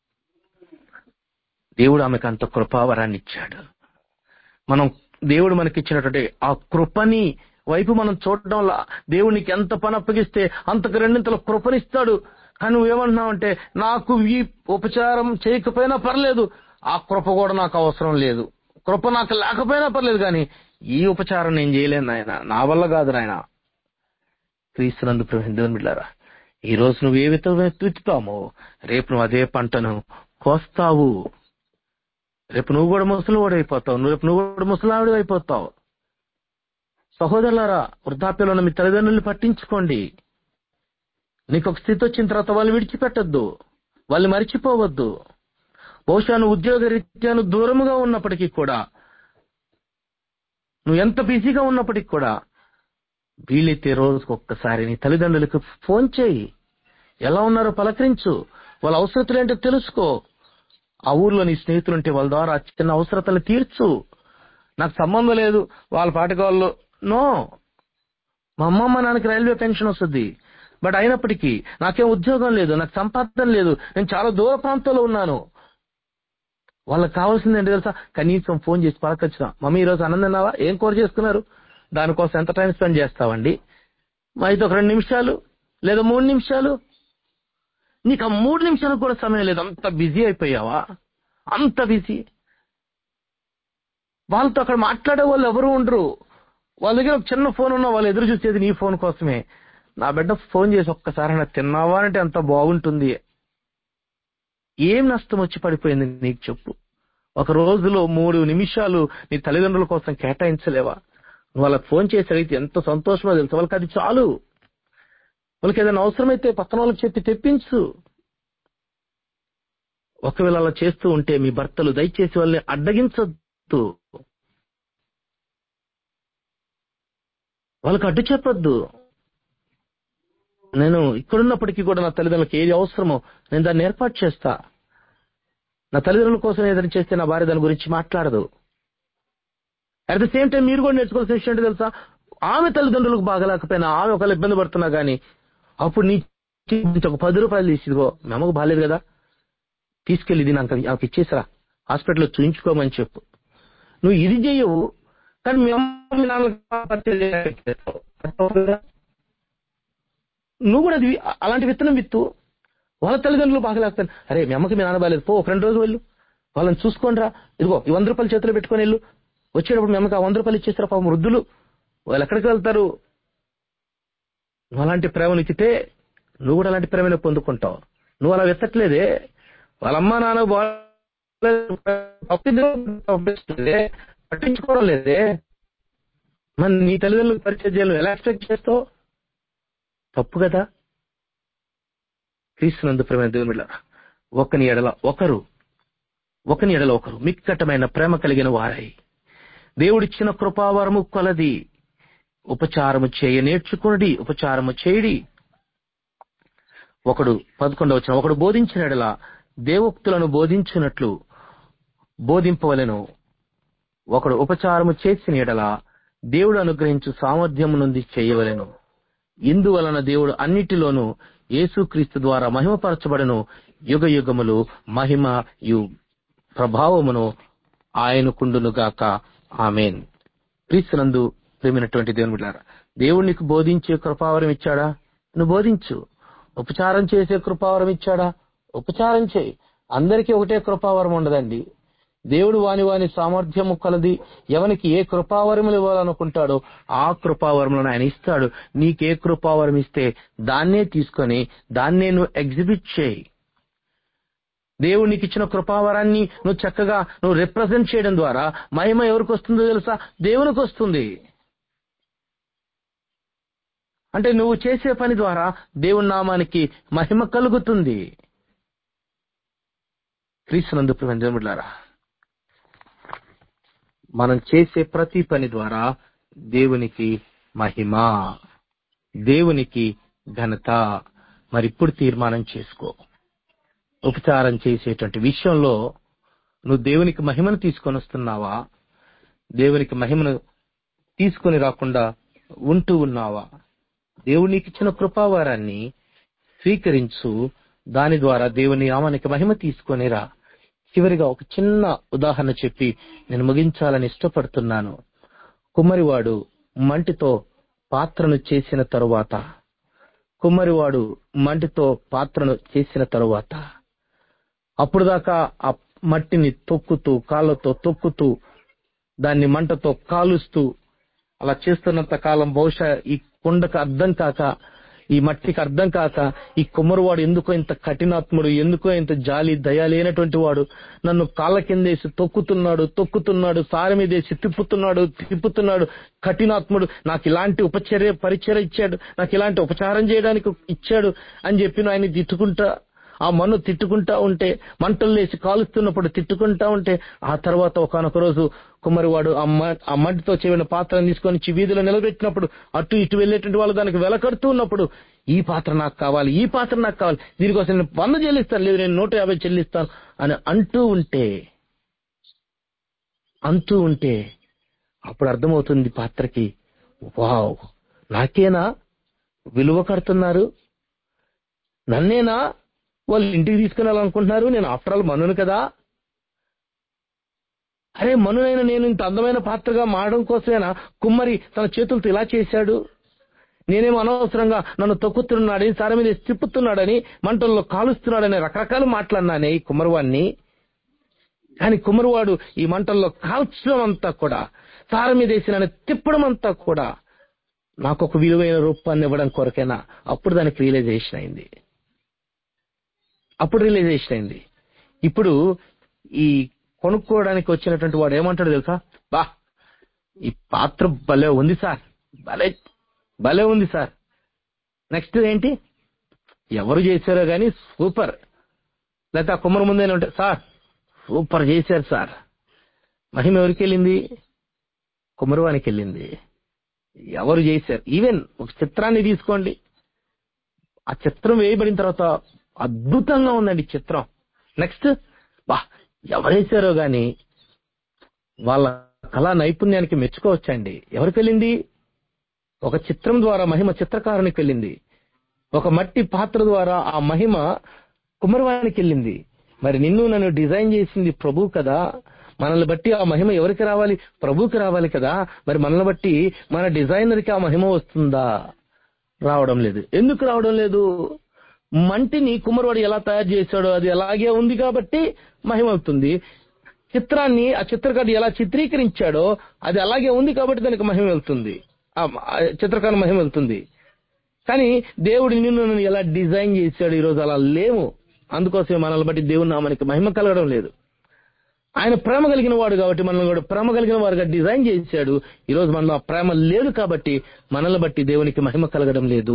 దేవుడు ఆమెకు అంత కృపావరాన్ని ఇచ్చాడు మనం దేవుడు మనకిచ్చినటువంటి ఆ కృపని వైపు మనం చూడడం వల్ల దేవునికి ఎంత పని అప్పగిస్తే అంతకు రెండింతల కృపనిస్తాడు కానీ నువ్వేమంటున్నావంటే నాకు ఈ ఉపచారం చేయకపోయినా పర్లేదు ఆ కృప కూడా నాకు అవసరం లేదు కృప నాకు లేకపోయినా పర్లేదు కానీ ఈ ఉపచారం నేను చేయలేను నాయన నా వల్ల కాదు నాయన క్రీస్తునందు దేవుని బిడ్డారా ఈ రోజు నువ్వు ఏ విధంగా విత్తుతామో రేపు నువ్వు అదే పంటను కోస్తావు రేపు నువ్వు కూడా ముసలివాడు అయిపోతావు నువ్వు రేపు నువ్వు కూడా ముసలావిడి అయిపోతావు సహోదరులారా వృద్ధాప్యంలో ఉన్న మీ తల్లిదండ్రులు పట్టించుకోండి నీకు ఒక స్థితి వచ్చిన తర్వాత వాళ్ళు విడిచిపెట్టద్దు వాళ్ళు మర్చిపోవద్దు బహుశా నువ్వు ఉద్యోగ రీత్యా నువ్వు దూరముగా ఉన్నప్పటికీ కూడా నువ్వు ఎంత బిజీగా ఉన్నప్పటికీ కూడా వీలైతే రోజుకు ఒక్కసారి నీ తల్లిదండ్రులకు ఫోన్ చేయి ఎలా ఉన్నారో పలకరించు వాళ్ళ అవసరతలు ఏంటో తెలుసుకో ఆ ఊర్లో నీ స్నేహితులుంటే వాళ్ళ ద్వారా చిన్న అవసరతలు తీర్చు నాకు సంబంధం లేదు వాళ్ళ పాటకు వాళ్ళు నో మా అమ్మమ్మ నాన్నకి రైల్వే పెన్షన్ వస్తుంది బట్ అయినప్పటికీ నాకేం ఉద్యోగం లేదు నాకు సంపాదన లేదు నేను చాలా దూర ప్రాంతంలో ఉన్నాను వాళ్ళకి కావాల్సింది ఏంటి తెలుసా కనీసం ఫోన్ చేసి పలకొచ్చిన మమ్మీ ఈరోజు ఆనందన్నావా ఏం కూర చేసుకున్నారు దానికోసం ఎంత టైం స్పెండ్ చేస్తావండి మా అయితే ఒక రెండు నిమిషాలు లేదా మూడు నిమిషాలు నీకు ఆ మూడు నిమిషాలకు కూడా సమయం లేదు అంత బిజీ అయిపోయావా అంత బిజీ వాళ్ళతో అక్కడ మాట్లాడే వాళ్ళు ఎవరు ఉండరు వాళ్ళ దగ్గర ఒక చిన్న ఫోన్ ఉన్నా వాళ్ళు ఎదురు చూసేది నీ ఫోన్ కోసమే నా బిడ్డ ఫోన్ చేసి ఒక్కసారి తిన్నావా అంటే ఎంత బాగుంటుంది ఏం నష్టం వచ్చి పడిపోయింది నీకు చెప్పు ఒక రోజులో మూడు నిమిషాలు నీ తల్లిదండ్రుల కోసం కేటాయించలేవా నువ్వు వాళ్ళకి ఫోన్ చేసి అడిగితే ఎంత సంతోషమో తెలుసు వాళ్ళకి అది చాలు వాళ్ళకి ఏదైనా అవసరమైతే పక్కన వాళ్ళకి చెప్పి తెప్పించు ఒకవేళ అలా చేస్తూ ఉంటే మీ భర్తలు దయచేసి వాళ్ళని అడ్డగించొద్దు వాళ్ళకి అడ్డు చెప్పొద్దు నేను ఇక్కడున్నప్పటికీ కూడా నా తల్లిదండ్రులకు ఏది అవసరమో నేను దాన్ని ఏర్పాటు చేస్తా నా తల్లిదండ్రుల కోసం ఏదైనా చేస్తే నా భార్య దాని గురించి మాట్లాడదు అట్ ద సేమ్ టైం మీరు కూడా నేర్చుకోవాల్సిన విషయం ఏంటో తెలుసా ఆమె తల్లిదండ్రులకు బాగలేకపోయినా ఆమె ఒకళ్ళు ఇబ్బంది పడుతున్నా గానీ అప్పుడు నీ నుంచి ఒక పది రూపాయలు తీసిదిగో మీ అమ్మకు బాగాలేదు కదా తీసుకెళ్లి ఇది నాకు ఆమెకి ఇచ్చేసరా హాస్పిటల్లో చూయించుకోమని చెప్పు నువ్వు ఇది చెయ్యవు కానీ మీ అమ్మ మీ నాన్నలకు పరిచయం చేయాలి. నువ్వు కూడా అది అలాంటి విత్తనం విత్తు వాళ్ళ తల్లిదండ్రులు బాగలేకపోయినా అరే మీ అమ్మకి మీ నాన్న బాగాలేదు పో ఒక రెండు రోజులు వెళ్ళు వాళ్ళని చూసుకొని రా ఇదిగో ఈ వంద రూపాయలు చేతిలో పెట్టుకొని వెళ్ళు వచ్చేటప్పుడు మీ అమ్మకి ఆ వంద రూపాయలు ఇచ్చేస్తారా పాపం వృద్ధులు వాళ్ళు ఎక్కడికి వెళ్తారు నువ్వు అలాంటి ప్రేమను ఇచ్చితే నువ్వు కూడా అలాంటి ప్రేమను పొందుకుంటావు నువ్వు అలా వెతట్లేదే వాళ్ళ అమ్మ నాన్న బాగాలేదు, పంపిస్తుందే పట్టించుకోవడం లేదే మరి నీ తల్లిదండ్రులకు పరిచయం చేయాలి ఎలా ఎక్స్పెక్ట్ చేస్తావు తప్పు కదా క్రీస్తునందు ప్రేమ దేవుని బిడ్డలారా, ఒకని ఎడల ఒకరు ఒకని ఎడల ఒకరు మిక్కటమైన ప్రేమ కలిగిన వారై దేవుడిచ్చిన కృపావరము కొలది ఉపచారము చేయ నేర్చుకునడి ఉపచారము చేయడి ఒకడు పదకొండవ వచ్చిన ఒకడు బోధించిన ఎడల దేవోక్తులను బోధించినట్లు బోధింపవలెను ఒకడు ఉపచారము చేసిన ఎడల దేవుడు అనుగ్రహించు సామర్థ్యము నుండి చేయవలెను ఇందువలన దేవుడు అన్నిటిలోనూ యేసుక్రీస్తు ద్వారా మహిమపరచబడను యుగ యుగములు మహిమ యు ప్రభావమును ఆయనకుండునుగాక ఆమెన్ క్రీస్తునందు ప్రేమినటువంటి దేవుని బిడ్డారా దేవుడు నీకు బోధించే కృపావరం ఇచ్చాడా నువ్వు బోధించు ఉపచారం చేసే కృపావరం ఇచ్చాడా ఉపచారం చేయి అందరికీ ఒకటే కృపావరం ఉండదండి దేవుడు వాని వాని సామర్థ్యము కలది ఎవనికి ఏ కృపావరములు ఇవ్వాలనుకుంటాడో ఆ కృపావరములను ఆయన ఇస్తాడు నీకే కృపావరం ఇస్తే దాన్నే తీసుకొని దాన్నే నువ్వు ఎగ్జిబిట్ చేయి దేవుడు నీకు ఇచ్చిన కృపావరాన్ని నువ్వు చక్కగా నువ్వు రిప్రజెంట్ చేయడం ద్వారా మహిమ ఎవరికి వస్తుందో తెలుసా దేవునికి వస్తుంది అంటే నువ్వు చేసే పని ద్వారా దేవుని నామానికి మహిమ కలుగుతుంది క్రీస్తునందు ప్రియమైన దేవుని బిడ్డలారా మనం చేసే ప్రతి పని ద్వారా దేవునికి మహిమ దేవునికి ఘనత మరి ఇప్పుడు తీర్మానం చేసుకో ఉపచారం చేసేటువంటి విషయంలో నువ్వు దేవునికి మహిమను తీసుకొని వస్తున్నావా దేవునికి మహిమను తీసుకొని రాకుండా ఉంటూ ఉన్నావా దేవుడు నీకు ఇచ్చిన కృపావారాన్ని స్వీకరించు దాని ద్వారా దేవుని నామానికి మహిమ తీసుకొనిరా చివరిగా ఒక చిన్న ఉదాహరణ చెప్పి నేను ముగించాలని ఇష్టపడుతున్నాను కుమ్మరివాడు మంటితో పాత్రను చేసిన తరువాత కుమ్మరివాడు మంటితో పాత్రను చేసిన తరువాత అప్పుడు దాకా ఆ మట్టిని తొక్కుతూ కాళ్ళతో తొక్కుతూ దాన్ని మంటతో కాలుస్తూ అలా చేస్తున్నంత కాలం బహుశా ఈ కుండకు అర్థం కాక ఈ మట్టికి అర్థం కాక ఈ కుమ్మరివాడు ఎందుకో ఇంత కఠినాత్ముడు ఎందుకో ఇంత జాలి దయ లేనటువంటి వాడు నన్ను కాళ్ళ కిందేసి తొక్కుతున్నాడు తొక్కుతున్నాడు సారి మీదేసి తిప్పుతున్నాడు తిప్పుతున్నాడు కఠినాత్ముడు నాకు ఇలాంటి ఉపచర్య పరిచర్య ఇచ్చాడు నాకు ఇలాంటి ఉపచారం చేయడానికి ఇచ్చాడు అని చెప్పి ఆయన తిట్టుకుంటా ఆ మన్ను తిట్టుకుంటా ఉంటే మంటలు లేసి కాలుస్తున్నప్పుడు తిట్టుకుంటా ఉంటే ఆ తర్వాత ఒకనొక రోజు కుమ్మరివాడు ఆ మ- ఆ మట్టితో చేసిన పాత్రను తీసుకొని వచ్చి వీధిలో నిలబెట్టినప్పుడు అటు ఇటు వెళ్ళేటువంటి వాళ్ళు దానికి వెలకడుతూ ఉన్నప్పుడు ఈ పాత్ర నాకు కావాలి ఈ పాత్ర నాకు కావాలి దీనికోసం నేను వంద చెల్లిస్తాను లేదు నేను నూట యాభై చెల్లిస్తాను అని అంటూ ఉంటే అంటూ ఉంటే అప్పుడు అర్థమవుతుంది పాత్రకి వావ్ నాకేనా విలువ కడుతున్నారు నన్నేనా వాళ్ళు ఇంటికి తీసుకెళ్ళాలనుకుంటున్నారు నేను ఆఫ్టర్ ఆల్ మనును కదా అరే మనునైన నేను ఇంత అందమైన పాత్రగా మారడం కోసమేనా కుమ్మరి తన చేతులతో ఇలా చేశాడు నేనేమో అనవసరంగా నన్ను తొక్కుతున్నాడని సార మీద తిప్పుతున్నాడని మంటల్లో కాలుస్తున్నాడని రకరకాల మాట్లాడినానే ఈ కుమ్మరివాడిని కానీ కుమ్మరివాడు ఈ మంటల్లో కాల్చడం అంతా కూడా సార మీద వేసి నన్ను తిప్పడం అంతా కూడా నాకు ఒక విలువైన రూపాన్ని ఇవ్వడం కొరకేనా అప్పుడు దానికి రియలైజేషన్ అయింది అప్పుడు రియలైజేషన్ అయింది ఇప్పుడు ఈ కొనుక్కోవడానికి వచ్చినటువంటి వాడు ఏమంటాడు తెలుసా బా ఈ పాత్ర భలే ఉంది సార్ భలే భలే ఉంది సార్ నెక్స్ట్ ఏంటి ఎవరు చేశారో గాని సూపర్ లేకపోతే ఆ కుమ్మరి ముందే ఉంటే సార్ సూపర్ చేశారు సార్ మహిమ ఎవరికి వెళ్ళింది కుమ్మరివానికి వెళ్ళింది ఎవరు చేశారు ఈవెన్ ఒక చిత్రాన్ని తీసుకోండి ఆ చిత్రం వేయబడిన తర్వాత అద్భుతంగా ఉందండి చిత్రం నెక్స్ట్ బా ఎవరేసారో గాని వాళ్ళ కళా నైపుణ్యానికి మెచ్చుకోవచ్చండి ఎవరికి వెళ్ళింది ఒక చిత్రం ద్వారా మహిమ చిత్రకారునికి వెళ్ళింది ఒక మట్టి పాత్ర ద్వారా ఆ మహిమ కుమ్మరివానికి వెళ్ళింది మరి నిన్ను నన్ను డిజైన్ చేసింది ప్రభు కదా మనల్ని బట్టి ఆ మహిమ ఎవరికి రావాలి ప్రభుకి రావాలి కదా మరి మనల్ని బట్టి మన డిజైనర్కి ఆ మహిమ వస్తుందా రావడం లేదు ఎందుకు రావడం లేదు మంటిని కుమ్మరివాడు ఎలా తయారు చేశాడో అది అలాగే ఉంది కాబట్టి మహిమ అవుతుంది చిత్రాన్ని ఆ చిత్రకారుడు ఎలా చిత్రీకరించాడో అది అలాగే ఉంది కాబట్టి దానికి మహిమ వెళ్తుంది ఆ ఆ చిత్రకారు మహిమ వెళ్తుంది కానీ దేవుడు నిన్ను నన్ను ఎలా డిజైన్ చేశాడు ఈరోజు అలా లేవు అందుకోసమే మనల్ని బట్టి దేవుని నామానికి మహిమ కలగడం లేదు ఆయన ప్రేమ కలిగిన వాడు కాబట్టి మనల్ని కూడా ప్రేమ కలిగిన వారుగా డిజైన్ చేశాడు ఈ రోజు మనలో ఆ ప్రేమ లేదు కాబట్టి మనల్ని బట్టి దేవునికి మహిమ కలగడం లేదు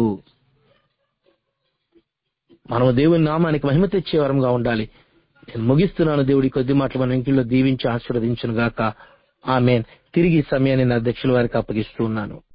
మనం దేవుని నామానికి మహిమ తెచ్చే వరంగా ఉండాలి నేను ముగిస్తున్నాను దేవుడి కొద్ది మాటలు మన ఇంట్లో దీవించి ఆశీర్వదించును గాక ఆమెన్ తిరిగి ఈ సమయాన్ని నా అధ్యక్షుల వారికి అప్పగిస్తూ ఉన్నాను